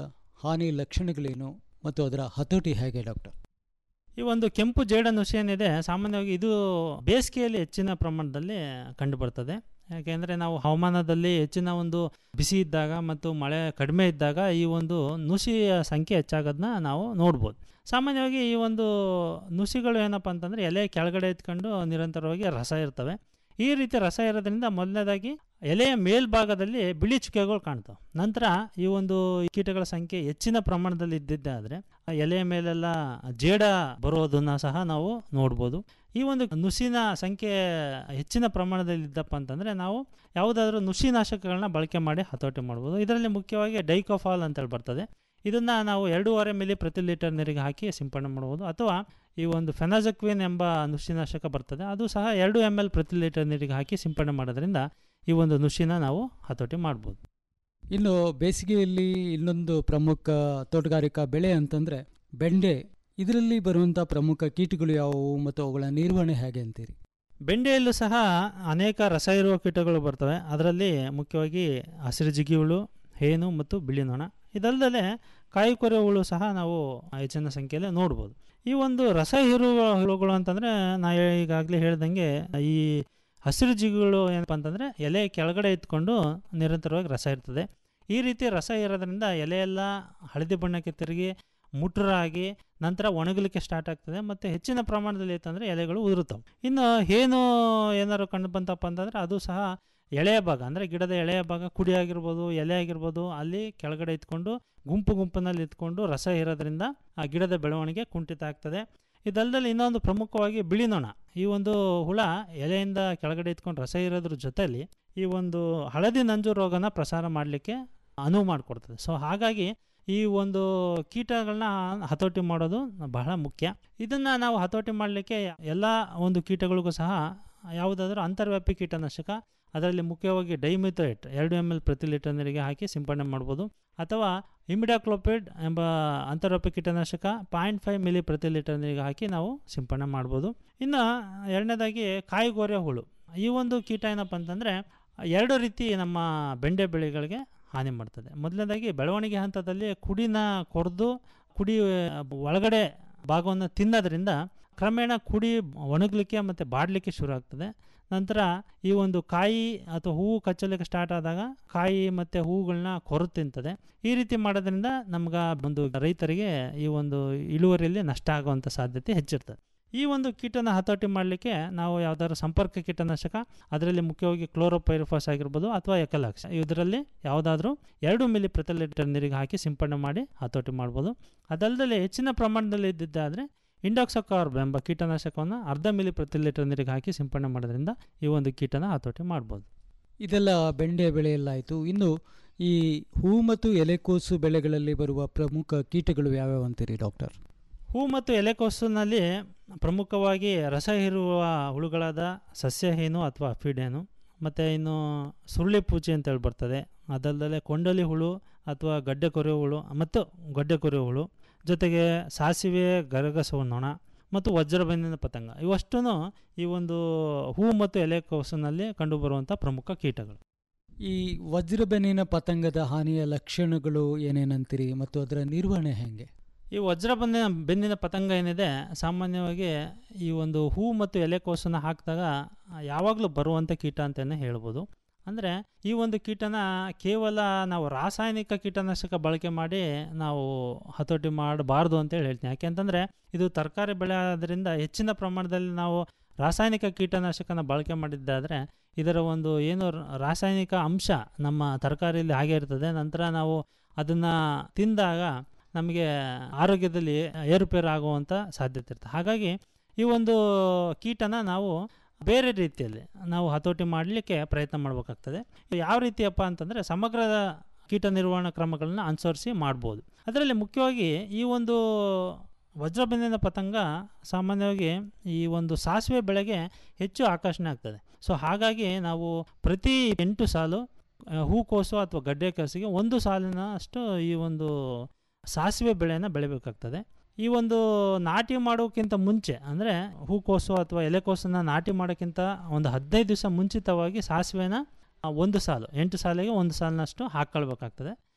ಹಾನಿ ಲಕ್ಷಣಗಳೇನು ಮತ್ತು ಅದರ ಹತೋಟಿ ಹೇಗೆ ಡಾಕ್ಟರ್ ಈ ಒಂದು ಕೆಂಪು ಜೇಡ ನುಸಿ ಏನಿದೆ ಸಾಮಾನ್ಯವಾಗಿ ಇದು ಬೇಸಿಗೆಯಲ್ಲಿ ಹೆಚ್ಚಿನ ಪ್ರಮಾಣದಲ್ಲಿ ಕಂಡುಬರ್ತದೆ ಯಾಕೆಂದರೆ ನಾವು ಹವಾಮಾನದಲ್ಲಿ ಹೆಚ್ಚಿನ ಒಂದು ಬಿಸಿ ಇದ್ದಾಗ ಮತ್ತು ಮಳೆ ಕಡಿಮೆ ಇದ್ದಾಗ ಈ ಒಂದು ನುಸಿಯ ಸಂಖ್ಯೆ ಹೆಚ್ಚಾಗೋದನ್ನ ನಾವು ನೋಡ್ಬೋದು ಸಾಮಾನ್ಯವಾಗಿ ಈ ಒಂದು ನುಸಿಗಳು ಏನಪ್ಪ ಅಂತಂದರೆ ಎಲೆ ಕೆಳಗಡೆ ಎತ್ಕೊಂಡು ನಿರಂತರವಾಗಿ ರಸ ಇರ್ತವೆ ಈ ರೀತಿ ರಸ ಇರೋದ್ರಿಂದ ಮೊದಲನೇದಾಗಿ ಎಲೆಯ ಮೇಲ್ಭಾಗದಲ್ಲಿ ಬಿಳಿ ಚುಕ್ಕೆಗಳು ಕಾಣ್ತವೆ ನಂತರ ಈ ಒಂದು ಕೀಟಗಳ ಸಂಖ್ಯೆ ಹೆಚ್ಚಿನ ಪ್ರಮಾಣದಲ್ಲಿ ಇದ್ದಿದ್ದಾದರೆ ಆ ಎಲೆಯ ಮೇಲೆಲ್ಲ ಜೇಡ ಬರೋದನ್ನ ಸಹ ನಾವು ನೋಡ್ಬೋದು ಈ ಒಂದು ನುಸಿನ ಸಂಖ್ಯೆ ಹೆಚ್ಚಿನ ಪ್ರಮಾಣದಲ್ಲಿ ಇದ್ದಪ್ಪ ಅಂತಂದರೆ ನಾವು ಯಾವುದಾದ್ರೂ ನುಸಿನಾಶಕಗಳನ್ನ ಬಳಕೆ ಮಾಡಿ ಹತೋಟಿ ಮಾಡ್ಬೋದು ಇದರಲ್ಲಿ ಮುಖ್ಯವಾಗಿ ಡೈಕೋಫಾಲ್ ಅಂತೇಳಿ ಬರ್ತದೆ ಇದನ್ನು ನಾವು ಎರಡೂವರೆ ಮಿಲಿ ಪ್ರತಿ ಲೀಟರ್ ನೀರಿಗೆ ಹಾಕಿ ಸಿಂಪಡಣೆ ಮಾಡ್ಬೋದು ಅಥವಾ ಈ ಒಂದು ಫೆನಾಜಕ್ವಿನ್ ಎಂಬ ನುಸಿನಾಶಕ ಬರ್ತದೆ ಅದು ಸಹ ಎರಡು ಎಮ್ ಎಲ್ ಪ್ರತಿ ಲೀಟರ್ ನೀರಿಗೆ ಹಾಕಿ ಸಿಂಪಡಣೆ ಮಾಡೋದ್ರಿಂದ ಈ ಒಂದು ನುಸಿನ ನಾವು ಹತೋಟಿ ಮಾಡ್ಬೋದು ಇನ್ನು ಬೇಸಿಗೆಯಲ್ಲಿ ಇನ್ನೊಂದು ಪ್ರಮುಖ ತೋಟಗಾರಿಕಾ ಬೆಳೆ ಅಂತಂದರೆ ಬೆಂಡೆ ಇದರಲ್ಲಿ ಬರುವಂಥ ಪ್ರಮುಖ ಕೀಟಗಳು ಯಾವುವು ಮತ್ತು ಅವುಗಳ ನಿರ್ವಹಣೆ ಹೇಗೆ ಅಂತೀರಿ ಬೆಂಡೆಯಲ್ಲೂ ಸಹ ಅನೇಕ ರಸ ಇರುವ ಕೀಟಗಳು ಬರ್ತವೆ ಅದರಲ್ಲಿ ಮುಖ್ಯವಾಗಿ ಹಸಿರು ಜಿಗಿ ಹುಳು ಹೇನು ಮತ್ತು ಬಿಳಿ ನೊಣ ಇದಲ್ಲದೆ ಕಾಯಿ ಕೊರೆ ಹುಳು ಸಹ ನಾವು ಹೆಚ್ಚಿನ ಸಂಖ್ಯೆಯಲ್ಲಿ ನೋಡ್ಬೋದು ಈ ಒಂದು ರಸ ಹೀರುವ ಹುಳುಗಳು ಅಂತಂದರೆ ನಾ ಈಗಾಗಲೇ ಹೇಳ್ದಂಗೆ ಈ ಹಸಿರು ಜಿಗಿಗಳು ಏನಪ್ಪ ಅಂತಂದರೆ ಎಲೆ ಕೆಳಗಡೆ ಇತ್ಕೊಂಡು ನಿರಂತರವಾಗಿ ರಸ ಇರ್ತದೆ ಈ ರೀತಿ ರಸ ಇರೋದ್ರಿಂದ ಎಲೆಯೆಲ್ಲ ಹಳದಿ ಬಣ್ಣಕ್ಕೆ ತಿರುಗಿ ಮುಟ್ರಾಗಿ ನಂತರ ಒಣಗಲಿಕ್ಕೆ ಸ್ಟಾರ್ಟ್ ಆಗ್ತದೆ ಮತ್ತು ಹೆಚ್ಚಿನ ಪ್ರಮಾಣದಲ್ಲಿ ಇತ್ತಂದರೆ ಎಲೆಗಳು ಉದುರುತ್ತವೆ ಇನ್ನು ಏನು ಏನಾದ್ರು ಕಂಡು ಬಂತಪ್ಪ ಅಂತಂದರೆ ಅದು ಸಹ ಎಳೆಯ ಭಾಗ ಅಂದರೆ ಗಿಡದ ಎಳೆಯ ಭಾಗ ಕುಡಿ ಆಗಿರ್ಬೋದು ಎಲೆ ಆಗಿರ್ಬೋದು ಅಲ್ಲಿ ಕೆಳಗಡೆ ಇತ್ಕೊಂಡು ಗುಂಪು ಗುಂಪಿನಲ್ಲಿ ಇತ್ಕೊಂಡು ರಸ ಇರೋದ್ರಿಂದ ಆ ಗಿಡದ ಬೆಳವಣಿಗೆ ಕುಂಠಿತ ಆಗ್ತದೆ ಇದಲ್ಲದೆ ಇನ್ನೊಂದು ಪ್ರಮುಖವಾಗಿ ಬಿಳಿ ನೊಣ ಈ ಒಂದು ಹುಳ ಎಲೆಯಿಂದ ಕೆಳಗಡೆ ಇತ್ಕೊಂಡು ರಸ ಇರೋದ್ರ ಜೊತೆಯಲ್ಲಿ ಈ ಒಂದು ಹಳದಿ ನಂಜು ರೋಗನ ಪ್ರಸಾರ ಮಾಡಲಿಕ್ಕೆ ಅನುವು ಮಾಡಿಕೊಡ್ತದೆ ಸೊ ಹಾಗಾಗಿ ಈ ಒಂದು ಕೀಟಗಳನ್ನ ಹತೋಟಿ ಮಾಡೋದು ಬಹಳ ಮುಖ್ಯ ಇದನ್ನು ನಾವು ಹತೋಟಿ ಮಾಡಲಿಕ್ಕೆ ಎಲ್ಲ ಒಂದು ಕೀಟಗಳಿಗೂ ಸಹ ಯಾವುದಾದ್ರೂ ಅಂತರ್ವ್ಯಾಪಿ ಕೀಟನಾಶಕ ಅದರಲ್ಲಿ ಮುಖ್ಯವಾಗಿ ಡೈಮಿಥೋಯೇಟ್ ಎರಡು ಎಮ್ ಎಲ್ ಪ್ರತಿ ಲೀಟರ್ ನೀರಿಗೆ ಹಾಕಿ ಸಿಂಪಡಣೆ ಮಾಡ್ಬೋದು ಅಥವಾ ಇಮಿಡಾಕ್ಲೋಪಿಡ್ ಎಂಬ ಅಂತರ್ವ್ಯಾಪಿ ಕೀಟನಾಶಕ ಪಾಯಿಂಟ್ ಫೈವ್ ಮಿಲಿ ಪ್ರತಿ ಲೀಟರ್ ನೀರಿಗೆ ಹಾಕಿ ನಾವು ಸಿಂಪಡಣೆ ಮಾಡ್ಬೋದು ಇನ್ನು ಎರಡನೇದಾಗಿ ಕಾಯಿಗೊರೆ ಹುಳು ಈ ಒಂದು ಕೀಟ ಏನಪ್ಪ ಅಂತಂದರೆ ಎರಡು ರೀತಿ ನಮ್ಮ ಬೆಂಡೆ ಬೆಳೆಗಳಿಗೆ ಹಾನಿ ಮಾಡ್ತದೆ ಮೊದಲನೇದಾಗಿ ಬೆಳವಣಿಗೆ ಹಂತದಲ್ಲಿ ಕುಡಿನ ಕೊರೆದು ಕುಡಿ ಒಳಗಡೆ ಭಾಗವನ್ನು ತಿನ್ನೋದ್ರಿಂದ ಕ್ರಮೇಣ ಕುಡಿ ಒಣಗಲಿಕ್ಕೆ ಮತ್ತು ಬಾಡಲಿಕ್ಕೆ ಶುರು ಆಗ್ತದೆ ನಂತರ ಈ ಒಂದು ಕಾಯಿ ಅಥವಾ ಹೂವು ಕಚ್ಚಲಿಕ್ಕೆ ಸ್ಟಾರ್ಟ್ ಆದಾಗ ಕಾಯಿ ಮತ್ತು ಹೂವುಗಳನ್ನ ಕೊರು ತಿಂತದೆ ಈ ರೀತಿ ಮಾಡೋದ್ರಿಂದ ನಮ್ಗೆ ಒಂದು ರೈತರಿಗೆ ಈ ಒಂದು ಇಳುವರಿಯಲ್ಲಿ ನಷ್ಟ ಆಗುವಂಥ ಸಾಧ್ಯತೆ ಹೆಚ್ಚಿರ್ತದೆ ಈ ಒಂದು ಕೀಟನ ಹತೋಟಿ ಮಾಡಲಿಕ್ಕೆ ನಾವು ಯಾವ್ದಾದ್ರು ಸಂಪರ್ಕ ಕೀಟನಾಶಕ ಅದರಲ್ಲಿ ಮುಖ್ಯವಾಗಿ ಕ್ಲೋರೋಪೈರಿಫಾಸ್ ಆಗಿರ್ಬೋದು ಅಥವಾ ಎಕಲಾಕ್ಸ್ ಇದರಲ್ಲಿ ಯಾವುದಾದ್ರೂ ಎರಡು ಮಿಲಿ ಪ್ರತಿ ಲೀಟರ್ ನೀರಿಗೆ ಹಾಕಿ ಸಿಂಪಡಣೆ ಮಾಡಿ ಹತೋಟಿ ಮಾಡ್ಬೋದು ಅದಲ್ಲದೆ ಹೆಚ್ಚಿನ ಪ್ರಮಾಣದಲ್ಲಿ ಇದ್ದಿದ್ದಾದರೆ ಇಂಡಾಕ್ಸಕಾರ್ಬ್ ಎಂಬ ಕೀಟನಾಶಕವನ್ನು ಅರ್ಧ ಮಿಲಿ ಪ್ರತಿ ಲೀಟರ್ ನೀರಿಗೆ ಹಾಕಿ ಸಿಂಪಡಣೆ ಮಾಡೋದ್ರಿಂದ ಈ ಒಂದು ಕೀಟನ ಹತೋಟಿ ಮಾಡ್ಬೋದು ಇದೆಲ್ಲ ಬೆಂಡೆ ಬೆಳೆಯಲ್ಲಾಯಿತು ಇನ್ನು ಈ ಹೂ ಮತ್ತು ಎಲೆಕೋಸು ಬೆಳೆಗಳಲ್ಲಿ ಬರುವ ಪ್ರಮುಖ ಕೀಟಗಳು ಯಾವ್ಯಾವ ಅಂತೀರಿ ಡಾಕ್ಟರ್ ಹೂ ಮತ್ತು ಎಲೆಕೋಸಿನಲ್ಲಿ ಪ್ರಮುಖವಾಗಿ ರಸ ಹೀರುವ ಹುಳುಗಳಾದ ಸಸ್ಯಹೇನು ಅಥವಾ ಫೀಡೇನು ಮತ್ತು ಇನ್ನು ಸುರುಳಿ ಪೂಜೆ ಅಂತೇಳಿ ಬರ್ತದೆ ಅದಲ್ಲದೆ ಕೊಂಡಲಿ ಹುಳು ಅಥವಾ ಗಡ್ಡೆ ಕೊರೆಯುವ ಹುಳು ಮತ್ತು ಗಡ್ಡೆ ಕೊರೆಯುವ ಹುಳು ಜೊತೆಗೆ ಸಾಸಿವೆ ಗರಗಸವ ನೊಣ ಮತ್ತು ವಜ್ರಬಂದಿನ ಪತಂಗ ಇವಷ್ಟೂ ಈ ಒಂದು ಹೂ ಮತ್ತು ಎಲೆಕೋಸಿನಲ್ಲಿ ಕಂಡುಬರುವಂಥ ಪ್ರಮುಖ ಕೀಟಗಳು ಈ ವಜ್ರಬೆನ್ನಿನ ಪತಂಗದ ಹಾನಿಯ ಲಕ್ಷಣಗಳು ಏನೇನಂತೀರಿ ಮತ್ತು ಅದರ ನಿರ್ವಹಣೆ ಹೇಗೆ ಈ ವಜ್ರ ಬೆನ್ನಿನ ಬೆನ್ನಿನ ಪತಂಗ ಏನಿದೆ ಸಾಮಾನ್ಯವಾಗಿ ಈ ಒಂದು ಹೂ ಮತ್ತು ಎಲೆಕೋಸನ್ನು ಹಾಕಿದಾಗ ಯಾವಾಗಲೂ ಬರುವಂಥ ಕೀಟ ಅಂತಲೇ ಹೇಳ್ಬೋದು ಅಂದರೆ ಈ ಒಂದು ಕೀಟನ ಕೇವಲ ನಾವು ರಾಸಾಯನಿಕ ಕೀಟನಾಶಕ ಬಳಕೆ ಮಾಡಿ ನಾವು ಹತೋಟಿ ಮಾಡಬಾರ್ದು ಅಂತೇಳಿ ಹೇಳ್ತೀನಿ ಯಾಕೆಂತಂದರೆ ಇದು ತರಕಾರಿ ಬೆಳೆ ಆದ್ದರಿಂದ ಹೆಚ್ಚಿನ ಪ್ರಮಾಣದಲ್ಲಿ ನಾವು ರಾಸಾಯನಿಕ ಕೀಟನಾಶಕನ ಬಳಕೆ ಮಾಡಿದ್ದಾದರೆ ಇದರ ಒಂದು ಏನು ರಾಸಾಯನಿಕ ಅಂಶ ನಮ್ಮ ತರಕಾರಿಯಲ್ಲಿ ಹಾಗೆ ಇರ್ತದೆ ನಂತರ ನಾವು ಅದನ್ನು ತಿಂದಾಗ ನಮಗೆ ಆರೋಗ್ಯದಲ್ಲಿ ಏರುಪೇರು ಆಗುವಂಥ ಸಾಧ್ಯತೆ ಇರ್ತದೆ ಹಾಗಾಗಿ ಈ ಒಂದು ಕೀಟನ ನಾವು ಬೇರೆ ರೀತಿಯಲ್ಲಿ ನಾವು ಹತೋಟಿ ಮಾಡಲಿಕ್ಕೆ ಪ್ರಯತ್ನ ಮಾಡಬೇಕಾಗ್ತದೆ ಯಾವ ರೀತಿಯಪ್ಪ ಅಂತಂದರೆ ಸಮಗ್ರ ಕೀಟ ನಿರ್ವಹಣಾ ಕ್ರಮಗಳನ್ನ ಅನುಸರಿಸಿ ಮಾಡ್ಬೋದು ಅದರಲ್ಲಿ ಮುಖ್ಯವಾಗಿ ಈ ಒಂದು ವಜ್ರಬೆನ್ನಿನ ಪತಂಗ ಸಾಮಾನ್ಯವಾಗಿ ಈ ಒಂದು ಸಾಸಿವೆ ಬೆಳೆಗೆ ಹೆಚ್ಚು ಆಕರ್ಷಣೆ ಆಗ್ತದೆ ಸೊ ಹಾಗಾಗಿ ನಾವು ಪ್ರತಿ ಎಂಟು ಸಾಲು ಹೂಕೋಸು ಅಥವಾ ಗಡ್ಡೆ ಕೋಸಿಗೆ ಒಂದು ಸಾಲಿನ ಅಷ್ಟು ಈ ಒಂದು ಸಾಸಿವೆ ಬೆಳೆಯನ್ನು ಬೆಳಿಬೇಕಾಗ್ತದೆ ಈ ಒಂದು ನಾಟಿ ಮಾಡೋಕ್ಕಿಂತ ಮುಂಚೆ ಅಂದರೆ ಹೂಕೋಸು ಅಥವಾ ಎಲೆಕೋಸನ್ನು ನಾಟಿ ಮಾಡೋಕ್ಕಿಂತ ಒಂದು ಹದಿನೈದು ದಿವಸ ಮುಂಚಿತವಾಗಿ ಸಾಸಿವೆನ ಒಂದು ಸಾಲು ಎಂಟು ಸಾಲಿಗೆ ಒಂದು ಸಾಲಿನಷ್ಟು ಹಾಕ್ಕೊಳ್ಬೇಕಾಗ್ತದೆ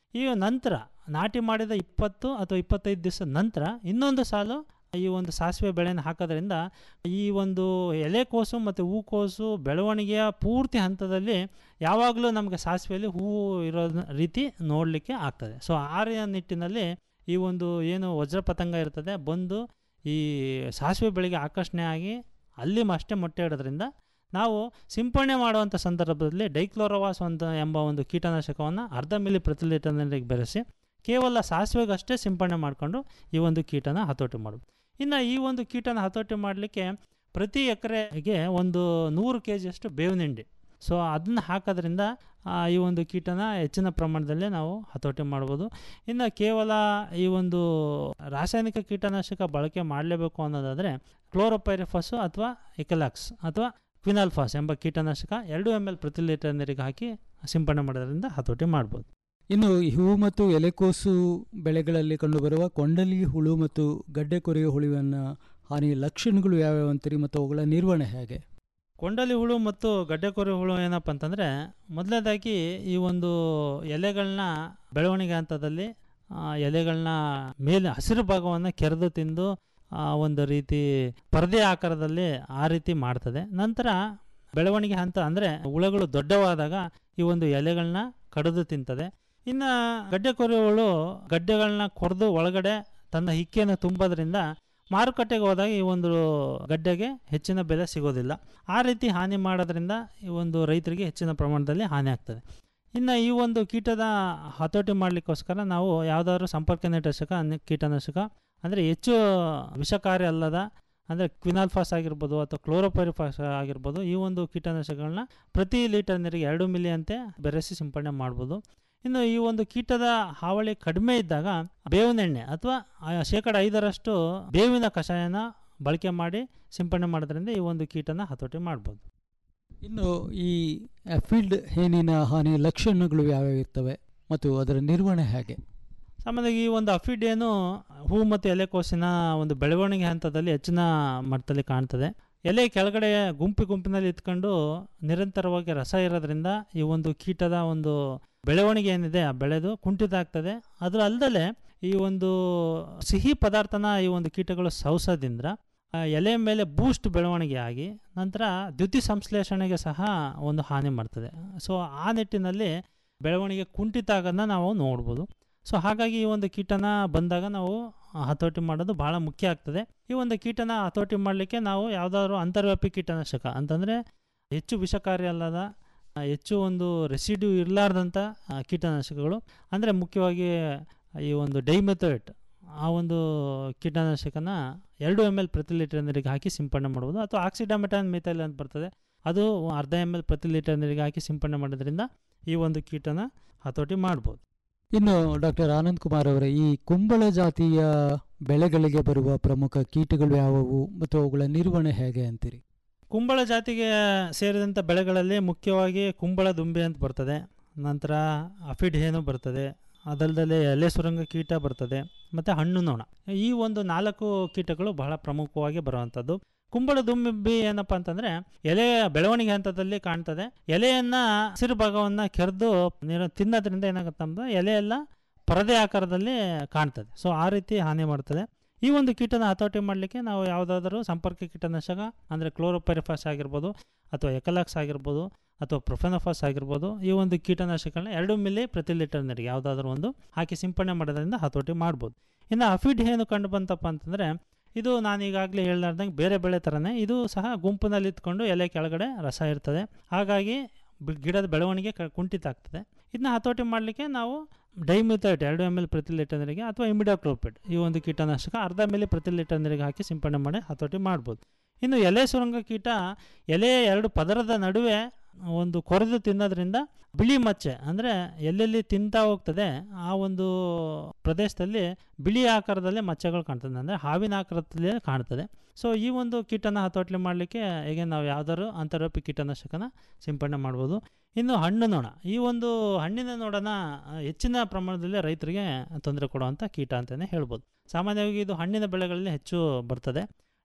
ಈ ನಂತರ ನಾಟಿ ಮಾಡಿದ ಇಪ್ಪತ್ತು ಅಥವಾ ಇಪ್ಪತ್ತೈದು ದಿವಸದ ನಂತರ ಇನ್ನೊಂದು ಸಾಲು ಈ ಒಂದು ಸಾಸಿವೆ ಬೆಳೆನ ಹಾಕೋದ್ರಿಂದ ಈ ಒಂದು ಎಲೆಕೋಸು ಮತ್ತು ಹೂಕೋಸು ಬೆಳವಣಿಗೆಯ ಪೂರ್ತಿ ಹಂತದಲ್ಲಿ ಯಾವಾಗಲೂ ನಮಗೆ ಸಾಸಿವೆಯಲ್ಲಿ ಹೂವು ಇರೋ ರೀತಿ ನೋಡಲಿಕ್ಕೆ ಆಗ್ತದೆ ಸೊ ಆ ರೀ- ನಿಟ್ಟಿನಲ್ಲಿ ಈ ಒಂದು ಏನು ವಜ್ರ ಪತಂಗ ಇರ್ತದೆ ಬಂದು ಈ ಸಾಸಿವೆ ಬೆಳೆಗೆ ಆಕರ್ಷಣೆ ಆಗಿ ಅಲ್ಲಿ ಅಷ್ಟೇ ಮೊಟ್ಟೆ ಇಡೋದ್ರಿಂದ ನಾವು ಸಿಂಪಡಣೆ ಮಾಡುವಂಥ ಸಂದರ್ಭದಲ್ಲಿ ಡೈಕ್ಲೋರೋವಾಸ್ ಅಂತ ಎಂಬ ಒಂದು ಕೀಟನಾಶಕವನ್ನು ಅರ್ಧ ಮಿಲಿ ಪ್ರತಿ ಲೀಟರ್ ನೀರಿಗೆ ಬೆರೆಸಿ ಕೇವಲ ಸಾಸಿವೆಗಷ್ಟೇ ಸಿಂಪಡಣೆ ಮಾಡಿಕೊಂಡು ಈ ಒಂದು ಕೀಟನ ಹತೋಟಿ ಮಾಡೋದು ಇನ್ನು ಈ ಒಂದು ಕೀಟನ ಹತೋಟಿ ಮಾಡಲಿಕ್ಕೆ ಪ್ರತಿ ಎಕರೆಗೆ ಒಂದು ನೂರು ಕೆ ಜಿಯಷ್ಟು ಬೇವಿನ ಹಿಂಡಿ ಸೊ ಅದನ್ನು ಹಾಕೋದ್ರಿಂದ ಆ, ಈ ಒಂದು ಕೀಟನ ಹೆಚ್ಚಿನ ಪ್ರಮಾಣದಲ್ಲಿ ನಾವು ಹತೋಟಿ ಮಾಡ್ಬೋದು ಇನ್ನು ಕೇವಲ ಈ ಒಂದು ರಾಸಾಯನಿಕ ಕೀಟನಾಶಕ ಬಳಕೆ ಮಾಡಲೇಬೇಕು ಅನ್ನೋದಾದರೆ ಕ್ಲೋರೋಪೈರಿಫಾಸು ಅಥವಾ ಇಕಲಾಕ್ಸ್ ಅಥವಾ ಕ್ವಿನಾಲ್ಫಾಸ್ ಎಂಬ ಕೀಟನಾಶಕ ಎರಡು ಎಮ್ ಎಲ್ ಪ್ರತಿ ಲೀಟರ್ ನೀರಿಗೆ ಹಾಕಿ ಸಿಂಪಡಣೆ ಮಾಡೋದ್ರಿಂದ ಹತೋಟಿ ಮಾಡ್ಬೋದು ಇನ್ನು ಈ ಹೂವು ಮತ್ತು ಎಲೆಕೋಸು ಬೆಳೆಗಳಲ್ಲಿ ಕಂಡುಬರುವ ಕೊಂಡಲಿ ಹುಳು ಮತ್ತು ಗಡ್ಡೆ ಕೊರೆಯುವ ಹುಳುವಿನ ಹಾನಿಯ ಲಕ್ಷಣಗಳು ಯಾವ್ಯಾವ ಅಂತೀರಿ ಮತ್ತು ಅವುಗಳ ನಿರ್ವಹಣೆ ಹೇಗೆ ಕೊಂಡಲಿ ಹುಳು ಮತ್ತು ಗಡ್ಡೆ ಕೊರೆ ಹುಳು ಏನಪ್ಪ ಅಂತಂದರೆ ಮೊದಲನೇದಾಗಿ ಈ ಒಂದು ಎಲೆಗಳನ್ನ ಬೆಳವಣಿಗೆ ಹಂತದಲ್ಲಿ ಆ, ಎಲೆಗಳನ್ನ ಮೇಲೆ ಹಸಿರು ಭಾಗವನ್ನು ಕೆರೆದು ತಿಂದು ಆ, ಒಂದು ರೀತಿ ಪರದೆ ಆಕಾರದಲ್ಲಿ ಆ ರೀತಿ ಮಾಡ್ತದೆ ನಂತರ ಬೆಳವಣಿಗೆ ಹಂತ ಅಂದರೆ ಹುಳುಗಳು ದೊಡ್ಡವಾದಾಗ ಈ ಒಂದು ಎಲೆಗಳನ್ನ ಕಡಿದು ತಿಂತದೆ ಇನ್ನು ಗಡ್ಡೆ ಕೊರೆ ಹುಳು ಗಡ್ಡೆಗಳನ್ನ ಕೊರೆದು ಒಳಗಡೆ ತನ್ನ ಹಿಕ್ಕೆಯನ್ನು ತುಂಬೋದ್ರಿಂದ ಮಾರುಕಟ್ಟೆಗೆ ಹೋದಾಗ ಈ ಒಂದು ಗಡ್ಡೆಗೆ ಹೆಚ್ಚಿನ ಬೆಲೆ ಸಿಗೋದಿಲ್ಲ ಆ ರೀತಿ ಹಾನಿ ಮಾಡೋದ್ರಿಂದ ಈ ಒಂದು ರೈತರಿಗೆ ಹೆಚ್ಚಿನ ಪ್ರಮಾಣದಲ್ಲಿ ಹಾನಿ ಆಗ್ತದೆ ಇನ್ನು ಈ ಒಂದು ಕೀಟದ ಹತೋಟಿ ಮಾಡಲಿಕ್ಕೋಸ್ಕರ ನಾವು ಯಾವುದಾದ್ರೂ ಸಂಪರ್ಕ ನಿರ್ದೇಶಕ ಅನ್ಯ ಕೀಟನಾಶಕ ಅಂದರೆ ಹೆಚ್ಚು ವಿಷಕಾರಿ ಅಲ್ಲದ ಅಂದರೆ ಕ್ವಿನಾಲ್ಫಾಸ್ ಆಗಿರ್ಬೋದು ಅಥವಾ ಕ್ಲೋರೋಪೈರಿಫಾಸ್ ಆಗಿರ್ಬೋದು ಈ ಒಂದು ಕೀಟನಾಶಕಗಳನ್ನ ಪ್ರತಿ ಲೀಟರ್ ನೀರಿಗೆ ಎರಡು ಮಿಲಿ ಅಂತೆ ಬೆರೆಸಿ ಸಿಂಪಡಣೆ ಮಾಡ್ಬೋದು ಇನ್ನು ಈ ಒಂದು ಕೀಟದ ಹಾವಳಿ ಕಡಿಮೆ ಇದ್ದಾಗ ಬೇವಿನ ಎಣ್ಣೆ ಅಥವಾ ಆ ಶೇಕಡ ಐದರಷ್ಟು ಬೇವಿನ ಕಷಾಯನ ಬಳಕೆ ಮಾಡಿ ಸಿಂಪಡಣೆ ಮಾಡೋದ್ರಿಂದ ಈ ಒಂದು ಕೀಟನ ಹತೋಟಿ ಮಾಡ್ಬೋದು ಇನ್ನು ಈ ಫೀಲ್ಡ್ ಹೇನಿನ ಹಾನಿಯ ಲಕ್ಷಣಗಳು ಯಾವ್ಯಾವ ಇರ್ತವೆ ಮತ್ತು ಅದರ ನಿರ್ವಹಣೆ ಹೇಗೆ ಸಾಮಾನ್ಯವಾಗಿ ಈ ಒಂದು ಅಫಿಡ್ ಏನು ಹೂ ಮತ್ತು ಎಲೆಕೋಸಿನ ಒಂದು ಬೆಳವಣಿಗೆ ಹಂತದಲ್ಲಿ ಹೆಚ್ಚಿನ ಮಟ್ಟದಲ್ಲಿ ಕಾಣ್ತದೆ ಎಲೆ ಕೆಳಗಡೆ ಗುಂಪು ಗುಂಪಿನಲ್ಲಿ ಇತ್ಕೊಂಡು ನಿರಂತರವಾಗಿ ರಸ ಇರೋದ್ರಿಂದ ಈ ಒಂದು ಕೀಟದ ಒಂದು ಬೆಳವಣಿಗೆ ಏನಿದೆ ಆ ಬೆಳೆದು ಕುಂಠಿತ ಆಗ್ತದೆ ಅದರ ಅಲ್ಲದೆ ಈ ಒಂದು ಸಿಹಿ ಪದಾರ್ಥನ ಈ ಒಂದು ಕೀಟಗಳು ಸವಸೋದ್ರಿಂದ ಆ ಎಲೆ ಮೇಲೆ ಬೂಸ್ಟ್ ಬೆಳವಣಿಗೆ ಆಗಿ ನಂತರ ದ್ಯುತಿ ಸಂಶ್ಲೇಷಣೆಗೆ ಸಹ ಒಂದು ಹಾನಿ ಮಾಡ್ತದೆ ಸೊ ಆ ನಿಟ್ಟಿನಲ್ಲಿ ಬೆಳವಣಿಗೆ ಕುಂಠಿತ ಆಗೋದನ್ನ ನಾವು ನೋಡ್ಬೋದು ಸೊ ಹಾಗಾಗಿ ಈ ಒಂದು ಕೀಟನ ಬಂದಾಗ ನಾವು ಹತೋಟಿ ಮಾಡೋದು ಭಾಳ ಮುಖ್ಯ ಆಗ್ತದೆ ಈ ಒಂದು ಕೀಟನ ಹತೋಟಿ ಮಾಡಲಿಕ್ಕೆ ನಾವು ಯಾವುದಾದ್ರು ಅಂತರ್ವ್ಯಾಪಿ ಕೀಟನಾಶಕ ಅಂತಂದರೆ ಹೆಚ್ಚು ವಿಷಕಾರಿ ಅಲ್ಲದ ಆ, ಹೆಚ್ಚು ಒಂದು ರೆಸಿಡ್ಯೂ ಇರಲಾರ್ದಂಥ ಕೀಟನಾಶಕಗಳು ಅಂದರೆ ಮುಖ್ಯವಾಗಿ ಈ ಒಂದು ಡೈಮೆಥೋಯೇಟ್ ಆ ಒಂದು ಕೀಟನಾಶಕನ ಎರಡು ಎಮ್ ಎಲ್ ಪ್ರತಿ ಲೀಟರ್ ನೀರಿಗೆ ಹಾಕಿ ಸಿಂಪಡಣೆ ಮಾಡ್ಬೋದು ಅಥವಾ ಆಕ್ಸಿಡಾಮೆಟಾನ್ ಮಿಥೈಲ್ ಅಂತ ಬರ್ತದೆ ಅದು ಅರ್ಧ ಎಮ್ ಎಲ್ ಪ್ರತಿ ಲೀಟರ್ ನೀರಿಗೆ ಹಾಕಿ ಸಿಂಪಡಣೆ ಮಾಡೋದ್ರಿಂದ ಈ ಒಂದು ಕೀಟನ ಹತೋಟಿ ಮಾಡ್ಬೋದು ಇನ್ನು ಡಾಕ್ಟರ್ ಆನಂದ್ ಕುಮಾರ್ ಅವರೇ ಈ ಕುಂಬಳ ಜಾತಿಯ ಬೆಳೆಗಳಿಗೆ ಬರುವ ಪ್ರಮುಖ ಕೀಟಗಳು ಯಾವುವು ಮತ್ತು ಅವುಗಳ ನಿರ್ವಹಣೆ ಹೇಗೆ ಅಂತೀರಿ ಕುಂಬಳ ಜಾತಿಗೆ ಸೇರಿದಂಥ ಬೆಳೆಗಳಲ್ಲಿ ಮುಖ್ಯವಾಗಿ ಕುಂಬಳ ದುಂಬಿ ಅಂತ ಬರ್ತದೆ ನಂತರ ಅಫಿಡ್ ಹೇನು ಬರ್ತದೆ ಅದಲ್ಲದೆ ಎಲೆ ಸುರಂಗ ಕೀಟ ಬರ್ತದೆ ಮತ್ತು ಹಣ್ಣು ನೊಣ ಈ ಒಂದು ನಾಲ್ಕು ಕೀಟಗಳು ಬಹಳ ಪ್ರಮುಖವಾಗಿ ಬರುವಂಥದ್ದು ಕುಂಬಳ ದುಂಬಿ ಏನಪ್ಪ ಅಂತಂದರೆ ಎಲೆಯ ಬೆಳವಣಿಗೆ ಹಂತದಲ್ಲಿ ಕಾಣ್ತದೆ ಎಲೆಯನ್ನು ಹಸಿರು ಭಾಗವನ್ನು ಕೆರೆದು ನೀರು ತಿನ್ನೋದ್ರಿಂದ ಏನಾಗುತ್ತೆ ಅಂದ್ರೆ ಎಲೆ ಎಲ್ಲ ಪರದೆ ಆಕಾರದಲ್ಲಿ ಕಾಣ್ತದೆ ಸೊ ಆ ರೀತಿ ಹಾನಿ ಮಾಡ್ತದೆ ಈ ಒಂದು ಕೀಟನ ಹತೋಟಿ ಮಾಡಲಿಕ್ಕೆ ನಾವು ಯಾವುದಾದ್ರೂ ಸಂಪರ್ಕ ಕೀಟನಾಶಕ ಅಂದರೆ ಕ್ಲೋರೋಪೈರಿಫಾಸ್ ಆಗಿರ್ಬೋದು ಅಥವಾ ಎಕಲಾಕ್ಸ್ ಆಗಿರ್ಬೋದು ಅಥವಾ ಪ್ರೊಫೆನೋಫಾಸ್ ಆಗಿರ್ಬೋದು ಈ ಒಂದು ಕೀಟನಾಶಕಗಳನ್ನ ಎರಡು ಮಿಲಿ ಪ್ರತಿ ಲೀಟರ್ ನೀರಿಗೆ ಯಾವುದಾದ್ರೂ ಒಂದು ಹಾಕಿ ಸಿಂಪಡಣೆ ಮಾಡೋದ್ರಿಂದ ಹತೋಟಿ ಮಾಡ್ಬೋದು ಇನ್ನು ಅಫಿಡ್ ಏನು ಕಂಡು ಬಂತಪ್ಪ ಅಂತಂದರೆ ಇದು ನಾನು ಈಗಾಗಲೇ ಹೇಳ್ಲಾರ್ದಂಗೆ ಬೇರೆ ಬೆಳೆ ಥರನೇ ಇದು ಸಹ ಗುಂಪಿನಲ್ಲಿ ಇತ್ಕೊಂಡು ಎಲೆ ಕೆಳಗಡೆ ರಸ ಇರ್ತದೆ ಹಾಗಾಗಿ ಬಿ- ಗಿಡದ ಬೆಳವಣಿಗೆ ಕ ಕುಂಠಿತ ಆಗ್ತದೆ ಇದನ್ನ ಹತೋಟಿ ಮಾಡಲಿಕ್ಕೆ ನಾವು ಡೈಮಿಥೈಟ್ ಎರಡು ಎಮ್ ಎಲ್ ಪ್ರತಿ ಲೀಟರ್ ನೀರಿಗೆ ಅಥವಾ ಇಮಿಡಾಕ್ಲೋಪಿಡ್ ಈ ಒಂದು ಕೀಟನಾಶಕ ಅರ್ಧ ಮಿಲಿ ಪ್ರತಿ ಲೀಟರ್ ನೀರಿಗೆ ಹಾಕಿ ಸಿಂಪಡಣೆ ಮಾಡಿ ಹತೋಟಿ ಮಾಡ್ಬೋದು ಇನ್ನು ಎಲೆ ಸುರಂಗ ಕೀಟ ಎಲೆಯ ಎರಡು ಪದರದ ನಡುವೆ ಒಂದು ಕೊರೆದು ತಿನ್ನೋದ್ರಿಂದ ಬಿಳಿ ಮಚ್ಚೆ ಅಂದರೆ ಎಲ್ಲೆಲ್ಲಿ ತಿಂತಾ ಹೋಗ್ತದೆ ಆ ಒಂದು ಪ್ರದೇಶದಲ್ಲಿ ಬಿಳಿ ಆಕಾರದಲ್ಲಿ ಮಚ್ಚೆಗಳು ಕಾಣ್ತದೆ ಅಂದರೆ ಹಾವಿನ ಆಕಾರದಲ್ಲಿ ಕಾಣ್ತದೆ ಸೊ ಈ ಒಂದು ಕೀಟನ ಹತೋಟಿ ಮಾಡಲಿಕ್ಕೆ ಹೇಗೆ ನಾವು ಯಾವ್ದಾದ್ರು ಅಂತರ್ವ್ಯಾಪಿ ಕೀಟನಾಶಕನ ಸಿಂಪಡಣೆ ಮಾಡ್ಬೋದು ಇನ್ನು ಹಣ್ಣು ನೊಣ ಈ ಒಂದು ಹಣ್ಣಿನ ನೊಣನ ಆ, ಹೆಚ್ಚಿನ ಪ್ರಮಾಣದಲ್ಲಿ ರೈತರಿಗೆ ತೊಂದರೆ ಕೊಡುವಂಥ ಕೀಟ ಅಂತಲೇ ಹೇಳ್ಬೋದು ಸಾಮಾನ್ಯವಾಗಿ ಇದು ಹಣ್ಣಿನ ಬೆಳೆಗಳಲ್ಲಿ ಹೆಚ್ಚು ಬರ್ತದೆ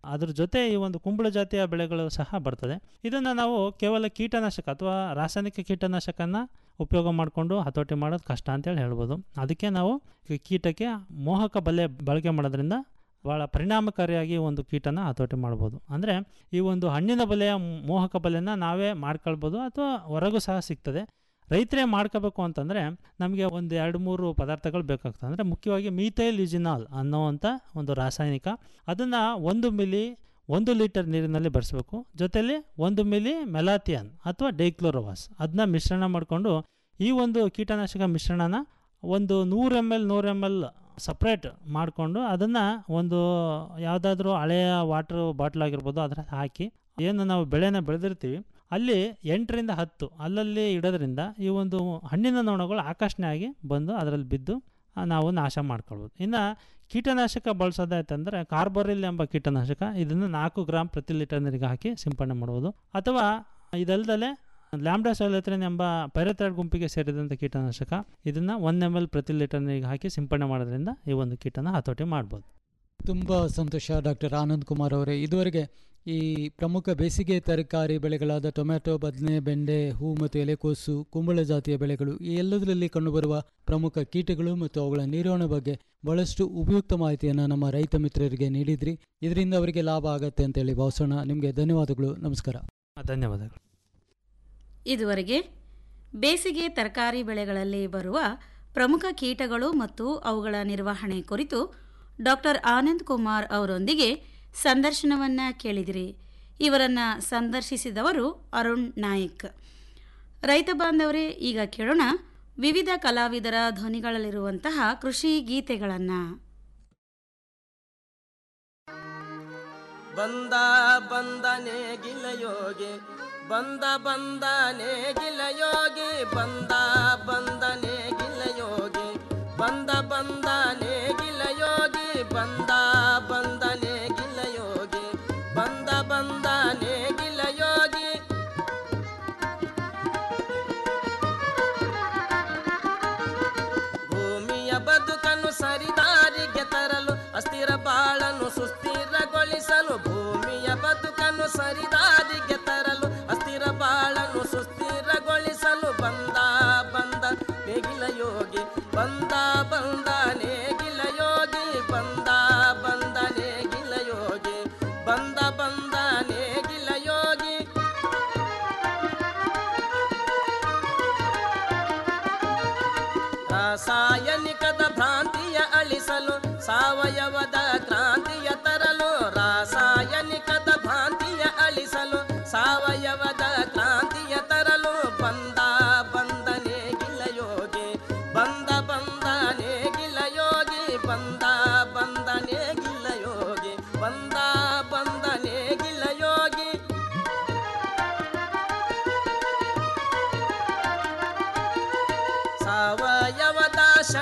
ಅದ್ರ ಜೊತೆ ಈ ಒಂದು ಕುಂಬಳ ಜಾತಿಯ ಬೆಳೆಗಳು ಸಹ ಬರ್ತದೆ ಇದನ್ನು ನಾವು ಕೇವಲ ಕೀಟನಾಶಕ ಅಥವಾ ರಾಸಾಯನಿಕ ಕೀಟನಾಶಕನ ಉಪಯೋಗ ಮಾಡಿಕೊಂಡು ಹತೋಟಿ ಮಾಡೋದು ಕಷ್ಟ ಅಂತೇಳಿ ಹೇಳ್ಬೋದು ಅದಕ್ಕೆ ನಾವು ಈ ಕೀಟಕ್ಕೆ ಮೋಹಕ ಬಲೆ ಬಳಕೆ ಮಾಡೋದ್ರಿಂದ ಭಾಳ ಪರಿಣಾಮಕಾರಿಯಾಗಿ ಒಂದು ಕೀಟನ ಹತೋಟಿ ಮಾಡ್ಬೋದು ಅಂದರೆ ಈ ಒಂದು ಹಣ್ಣಿನ ಬಲೆಯ ಮೋಹಕ ಬಲೆನ ನಾವೇ ಮಾಡ್ಕೊಳ್ಬೋದು ಅಥವಾ ಹೊರಗೂ ಸಹ ಸಿಗ್ತದೆ ರೈತರೇ ಮಾಡ್ಕೋಬೇಕು ಅಂತಂದರೆ ನಮಗೆ ಒಂದು ಎರಡು ಮೂರು ಪದಾರ್ಥಗಳು ಬೇಕಾಗ್ತದೆ ಅಂದರೆ ಮುಖ್ಯವಾಗಿ ಮೀಥೈಲ್ ಯುಜಿನಾಲ್ ಅನ್ನೋವಂಥ ಒಂದು ರಾಸಾಯನಿಕ ಅದನ್ನು ಒಂದು ಮಿಲಿ ಒಂದು ಲೀಟರ್ ನೀರಿನಲ್ಲಿ ಬೆರೆಸಬೇಕು ಜೊತೆಲಿ ಒಂದು ಮಿಲಿ ಮೆಲಾಥಿಯನ್ ಅಥವಾ ಡೈಕ್ಲೋರೋವಾಸ್ ಅದನ್ನ ಮಿಶ್ರಣ ಮಾಡಿಕೊಂಡು ಈ ಒಂದು ಕೀಟನಾಶಕ ಮಿಶ್ರಣನ ಒಂದು ನೂರು ಎಮ್ ಎಲ್ ನೂರು ಎಮ್ ಎಲ್ ಸಪ್ರೇಟ್ ಮಾಡಿಕೊಂಡು ಅದನ್ನು ಒಂದು ಯಾವುದಾದ್ರೂ ಹಳೆಯ ವಾಟ್ರ್ ಬಾಟ್ಲ್ ಆಗಿರ್ಬೋದು ಅದರ ಹಾಕಿ ಏನು ನಾವು ಬೆಳೆನ ಬೆಳೆದಿರ್ತೀವಿ ಅಲ್ಲಿ ಎಂಟರಿಂದ ಹತ್ತು ಅಲ್ಲಲ್ಲಿ ಇಡೋದ್ರಿಂದ ಈ ಒಂದು ಹಣ್ಣಿನ ನೊಣಗಳು ಆಕರ್ಷಣೆ ಆಗಿ ಬಂದು ಅದರಲ್ಲಿ ಬಿದ್ದು ಆ, ನಾವು ನಾಶ ಮಾಡ್ಕೊಳ್ಬೋದು ಇನ್ನು ಕೀಟನಾಶಕ ಬಳಸೋದಾಯ್ತಂದರೆ ಕಾರ್ಬೋರಿಲ್ ಎಂಬ ಕೀಟನಾಶಕ ಇದನ್ನು ನಾಲ್ಕು ಗ್ರಾಮ್ ಪ್ರತಿ ಲೀಟರ್ ನೀರಿಗೆ ಹಾಕಿ ಸಿಂಪಡಣೆ ಮಾಡ್ಬೋದು ಅಥವಾ ಇದಲ್ದಲೆ ಲ್ಯಾಂಬ್ಡಾ ಸೈಲತ್ರಿನ್ ಎಂಬ ಪೈರಥ್ರಾಯ್ಡ್ ಗುಂಪಿಗೆ ಸೇರಿದಂಥ ಕೀಟನಾಶಕ ಇದನ್ನು ಒನ್ ಎಮ್ ಎಲ್ ಪ್ರತಿ ಲೀಟರ್ ನೀರಿಗೆ ಹಾಕಿ ಸಿಂಪಡಣೆ ಮಾಡೋದ್ರಿಂದ ಈ ಒಂದು ಕೀಟನ ಹತೋಟಿ ಮಾಡ್ಬೋದು ತುಂಬ ಸಂತೋಷ ಡಾಕ್ಟರ್ ಆನಂದ್ ಕುಮಾರ್ ಅವರೇ ಇದುವರೆಗೆ ಈ ಪ್ರಮುಖ ಬೇಸಿಗೆ ತರಕಾರಿ ಬೆಳೆಗಳಾದ ಟೊಮ್ಯಾಟೊ ಬದನೆ ಬೆಂಡೆ ಹೂ ಮತ್ತು ಎಲೆಕೋಸು ಕುಂಬಳ ಜಾತಿಯ ಬೆಳೆಗಳು ಈ ಎಲ್ಲದರಲ್ಲಿ ಕಂಡುಬರುವ ಪ್ರಮುಖ ಕೀಟಗಳು ಮತ್ತು ಅವುಗಳ ನಿರ್ವಹಣೆ ಬಗ್ಗೆ ಬಹಳಷ್ಟು ಉಪಯುಕ್ತ ಮಾಹಿತಿಯನ್ನು ನಮ್ಮ ರೈತ ಮಿತ್ರರಿಗೆ ನೀಡಿದ್ರಿ ಇದರಿಂದ ಅವರಿಗೆ ಲಾಭ ಆಗತ್ತೆ ಅಂತೇಳಿ ಭಾವಿಸೋಣ ನಿಮಗೆ ಧನ್ಯವಾದಗಳು ನಮಸ್ಕಾರ ಧನ್ಯವಾದಗಳು ಇದುವರೆಗೆ ಬೇಸಿಗೆ ತರಕಾರಿ ಬೆಳೆಗಳಲ್ಲಿ ಬರುವ ಪ್ರಮುಖ ಕೀಟಗಳು ಮತ್ತು ಅವುಗಳ ನಿರ್ವಹಣೆ ಕುರಿತು ಡಾಕ್ಟರ್ ಆನಂದ್ ಕುಮಾರ್ ಅವರೊಂದಿಗೆ ಸಂದರ್ಶನವನ್ನು ಕೇಳಿದಿರಿ ಇವರನ್ನು ಸಂದರ್ಶಿಸಿದವರು ಅರುಣ್ ನಾಯ್ಕ್ ರೈತ ಬಾಂಧವರೇ ಈಗ ಕೇಳೋಣ ವಿವಿಧ ಕಲಾವಿದರ ಧ್ವನಿಗಳಲ್ಲಿರುವಂತಹ ಕೃಷಿ ಗೀತೆಗಳನ್ನು ಬಂದ ಬಂದನೆ ಗಿಲಯೋಗಿ ಬಂದ ಬಂದನೆ ಗಿಲಯೋಗಿ ಬಂದ ಬಂದನೆ ಗಿಲಯೋಗಿ ಬಂದ ಬಂದನೆ ಗಿಲಯೋಗಿ ಬಂದ ಬಂದನೆ ಗಿಲಯೋಗಿ ಬಂದ ಬಂದನೆ ಗಿಲಯೋಗಿ ಭೂಮಿಯ ಬದುಕನ್ನು ಸರಿದಾರಿಗೆ ತರಲು ಅಸ್ಥಿರ ಬಾಳನ್ನು ಸುಸ್ಥಿರಗೊಳಿಸಲು ಭೂಮಿಯ ಬದುಕನ್ನು ಸರಿದಾರಿಗೆ ತರಲು ಅಸ್ಥಿರ ಬಾಳನ್ನು ಸುಸ್ಥಿರಗೊಳಿಸಲು ಬಂದ ಬಂದ ನೇಗಿಲ ಯೋಗಿ ಬಂದ ಬಂದ ನೇಗಿಲ ಯೋಗಿ ಬಂದ ಬಂದ ನೇಗಿಲ ಯೋಗಿ ಬಂದ ಬಂದ ನೇಗಿಲ ಯೋಗಿ ರಾಸಾಯನಿಕದ ಭ್ರಾಂತಿಯ ಅಳಿಸಲು ಸಾವಯವದ ಕ್ರಾಂತಿಯ ತರಲು ರಾಸಾಯನಿಕದ ಭ್ರಾಂತಿಯ ಅಳಿಸಲು ಸಾವಯವದ ಕ್ರಾಂತಿಯ ತರಲು ಬಂದ ಬಂದನೆ ಗಿಲಯೋಗಿ ಬಂದ ಬಂದನೆ ಗಿಲಯೋಗಿ ಬಂದ ಬಂದನೆ ಗಿಲಯೋಗಿ ಬಂದ ಬಂದನೆ ಗಿಲಯೋಗಿ ಸಾವಯವದ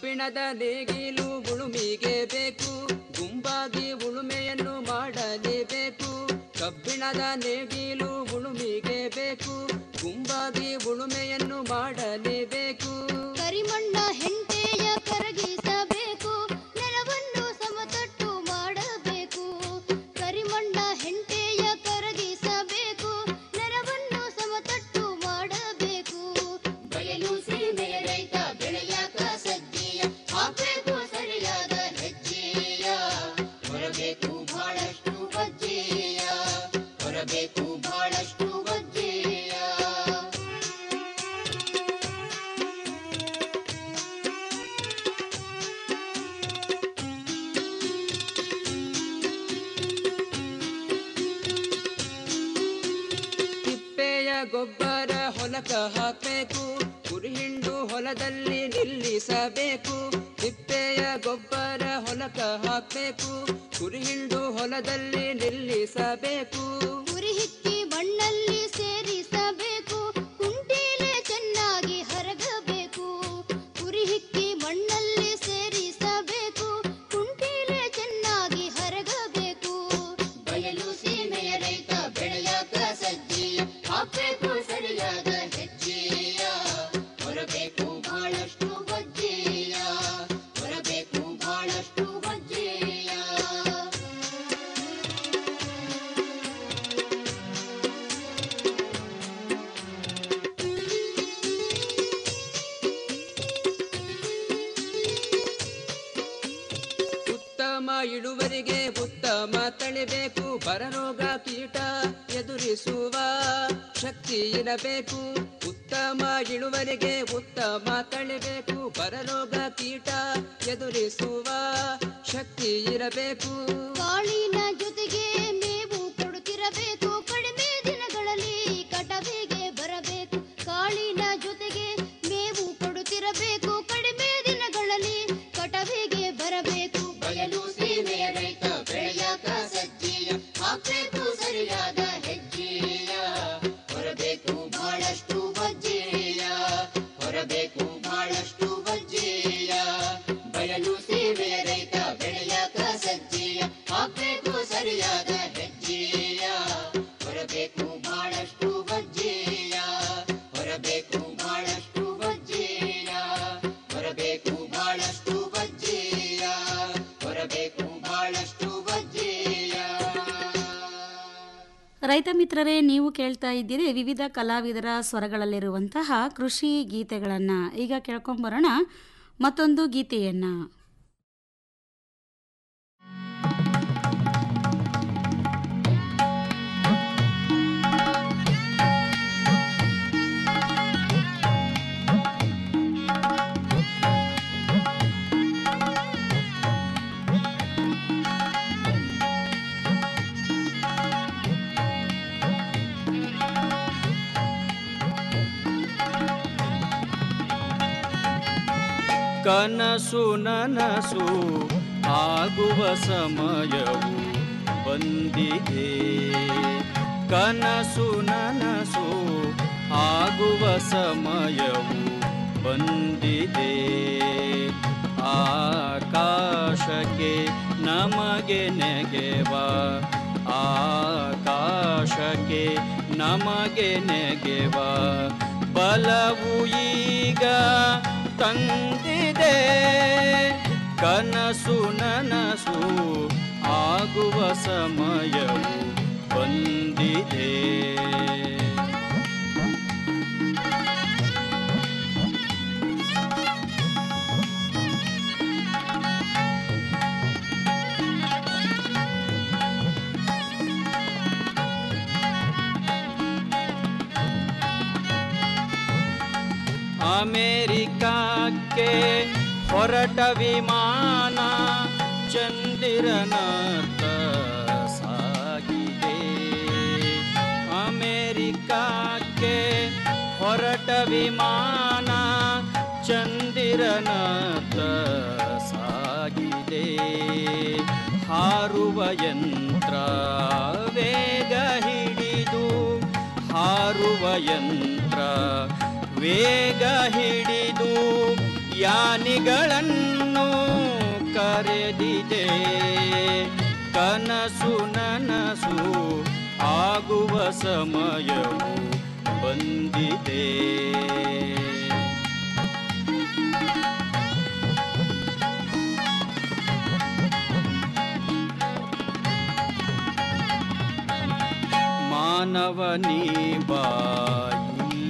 ಕಬ್ಬಿಣದ ನೇಗಿಲು ಉಳುಮಿಗೆ ಬೇಕು ಗುಂಪಾಗಿ ಉಳುಮೆಯನ್ನು ಮಾಡಲೇಬೇಕು ಕಬ್ಬಿಣದ ನೇಗಿಲು ಉಳುಮಿಗೆ ಬೇಕು ಗುಂಪಾಗಿ ಉಳುಮೆಯನ್ನು ಮಾಡಲೇಬೇಕು ಕರಿಮಣ್ಣ ಹೆಂಟೆಯ ಕರಗಿಸಬೇಕು ನೆಲವನ್ನು ಸಮತಟ್ಟು ಮಾಡಬೇಕು ಕರಿಮಣ್ಣ ಹೆಂಟೆಯ ಕರಗಿಸಬೇಕು ನೆಲವನ್ನು ಸಮತಟ್ಟು ಮಾಡಬೇಕು ಬಯಲು ಸೀಮೆಯ ರೈತ ಬೆಳೆಯಾಕ ಸಜ್ಜೆಯ ಹಾಕಬೇಕು ಸರಿಯಾದ ಹೆಜ್ಜೆಯ ಹೊರಬೇಕು ಬಹಳಷ್ಟು ಬಜ್ಜೆಯ ಹೊರಬೇಕು ಬಹಳಷ್ಟು ಬಜ್ಜೆಯ ತಿಪ್ಪೆಯ ಗೊಬ್ಬರ ಹೊಲಕ ಹಾಕಬೇಕು ಕುರಿ ಹಿಂಡು ಹೊಲದಲ್ಲಿ ನಿಲ್ಲಿಸಬೇಕು ತಿಪ್ಪೆಯ ಗೊಬ್ಬರ ಹೊಲಕ ಹಾಕಬೇಕು ಕುರಿ ಹಿಂಡು ಹೊಲದಲ್ಲಿ ನಿಲ್ಲಿಸಬೇಕು ಉರಿ ಹಿಕ್ಕಿ ಮಣ್ಣಲ್ಲಿ ಸೇರಿಸಬೇಕು ಕುಂಟೀಲೆ ಚೆನ್ನಾಗಿ ಹರಗಬೇಕು ಉರಿ ಹಿಕ್ಕಿ ಮಣ್ಣಲ್ಲಿ ಸೇರಿಸಬೇಕು ಕುಂಟೀಲೆ ಚೆನ್ನಾಗಿ ಹರಗಬೇಕು ಬಯಲು ಸೀಮೆಯ ರೈತ ಬೆಳೆಯಾಕ ಸಜ್ಜೆಯ ಹಾಕಬೇಕು ಸರಿಯಾದ ಹೆಜ್ಜೆಯ ಹೊರಬೇಕು ಬಹಳಷ್ಟು ಬಜ್ಜೆಯ ಹೊರಬೇಕು ಬಹಳಷ್ಟು ಬಜ್ಜೆಯ ಉತ್ತಮ ಇಳುವರಿಗೆ ಉತ್ತಮ ತಳಿಬೇಕು ಬರರೋಗ ಕೀಟ ಎದುರಿಸುವ ಶಕ್ತಿ ಇರಬೇಕು ಉತ್ತಮ ಇಳುವರಿಗೆ ಉತ್ತಮ ತಳಿಬೇಕು ಬರರೋಗ ಕೀಟ ಎದುರಿಸುವ ಶಕ್ತಿ ಇರಬೇಕು ಕಾಳಿನ ಜೊತೆಗೆ ಮೇವು ಕೊಡುತ್ತಿರಬೇಕು ಕಡಿಮೆ ದಿನಗಳಲ್ಲಿ ಕಟವಿಗೆ ಬರಬೇಕು ಕಾಳಿನ ಜೊತೆಗೆ ಮೇವು ಕೊಡುತ್ತಿರಬೇಕು ಕಡಿಮೆ ದಿನಗಳಲ್ಲಿ ಕಟವಿಗೆ ಬರಬೇಕು ಬಯಲು ಸೀಮೆಯ ರೈತ ಬೆಳೆಯಾಕ ಸಜ್ಜೆಯ ಹಾಕಬೇಕು ಸರಿಯಾದ ಹೆಜ್ಜೆಯ ಹೊರಬೇಕು ಬಹಳಷ್ಟು ಬಜ್ಜೆಯ ಹೊರಬೇಕು ಬಹಳಷ್ಟು ಬಜ್ಜೆಯ ಬಯಲು ಸೀಮೆಯ ರೈತ ಬೆಳೆಯಾಕ ಸಜ್ಜೆಯ ಹಾಕಬೇಕು ಸರಿಯಾದ ಹೆಜ್ಜೆಯ ಹೊರಬೇಕು ಬಹಳಷ್ಟು ಬಜ್ಜೆಯ ಹೊರಬೇಕು ಬಹಳಷ್ಟು ಬಜ್ಜೆಯ ಹೊರಬೇಕು ಬಹಳಷ್ಟು ಬಜ್ಜೆಯ ಹೊರಬೇಕು ಬಹಳಷ್ಟು ಬಜ್ಜೆಯ ರೈತ ಮಿತ್ರರೇ ನೀವು ಕೇಳ್ತಾ ಇದ್ದೀರಿ ವಿವಿಧ ಕಲಾವಿದರ ಸ್ವರಗಳಲ್ಲಿರುವಂತಹ ಕೃಷಿ ಗೀತೆಗಳನ್ನು ಈಗ ಕೇಳ್ಕೊಂಬರೋಣ ಮತ್ತೊಂದು ಗೀತೆಯನ್ನು ಕನಸು ನನಸು ಆಗುವ ಸಮಯವು ಬಂದಿದೆ ಕನಸು ನನಸು ಆಗುವ ಸಮಯವು ಬಂದಿದೆ ಆಕಾಶಕ್ಕೆ ನಮಗೆ ನೆಗೆವ ಆಕಾಶಕ್ಕೆ ನಮಗೆ ನೆಗೆವ ಬಲವು ಈಗ ತಂದಿದೆ ಕನಸು ನನಸು ಆಗುವ ಸಮಯವು ಬಂದಿದೆ ಅಮೇರಿಕಕ್ಕೆ ಹೊರಟ ವಿಮಾನ ಚಂದಿರನತ್ತ ಸಾಗಿದೆ ಅಮೇರಿಕಕ್ಕೆ ಹೊರಟ ವಿಮಾನ ಚಂದಿರನತ್ತ ಸಾಗಿದೆ ಹಾರುವ ಯಂತ್ರ ವೇಗ ಹಿಡಿದು ಹಾರುವ ಯಂತ್ರ ವೇಗ ಹಿಡಿದು ಯಾನಿಗಳನ್ನು ಕರೆದಿದೆ ಕನಸು ನನಸು ಆಗುವ ಸಮಯವು ಬಂದಿದೆ ಮಾನವನೀ ಬಾ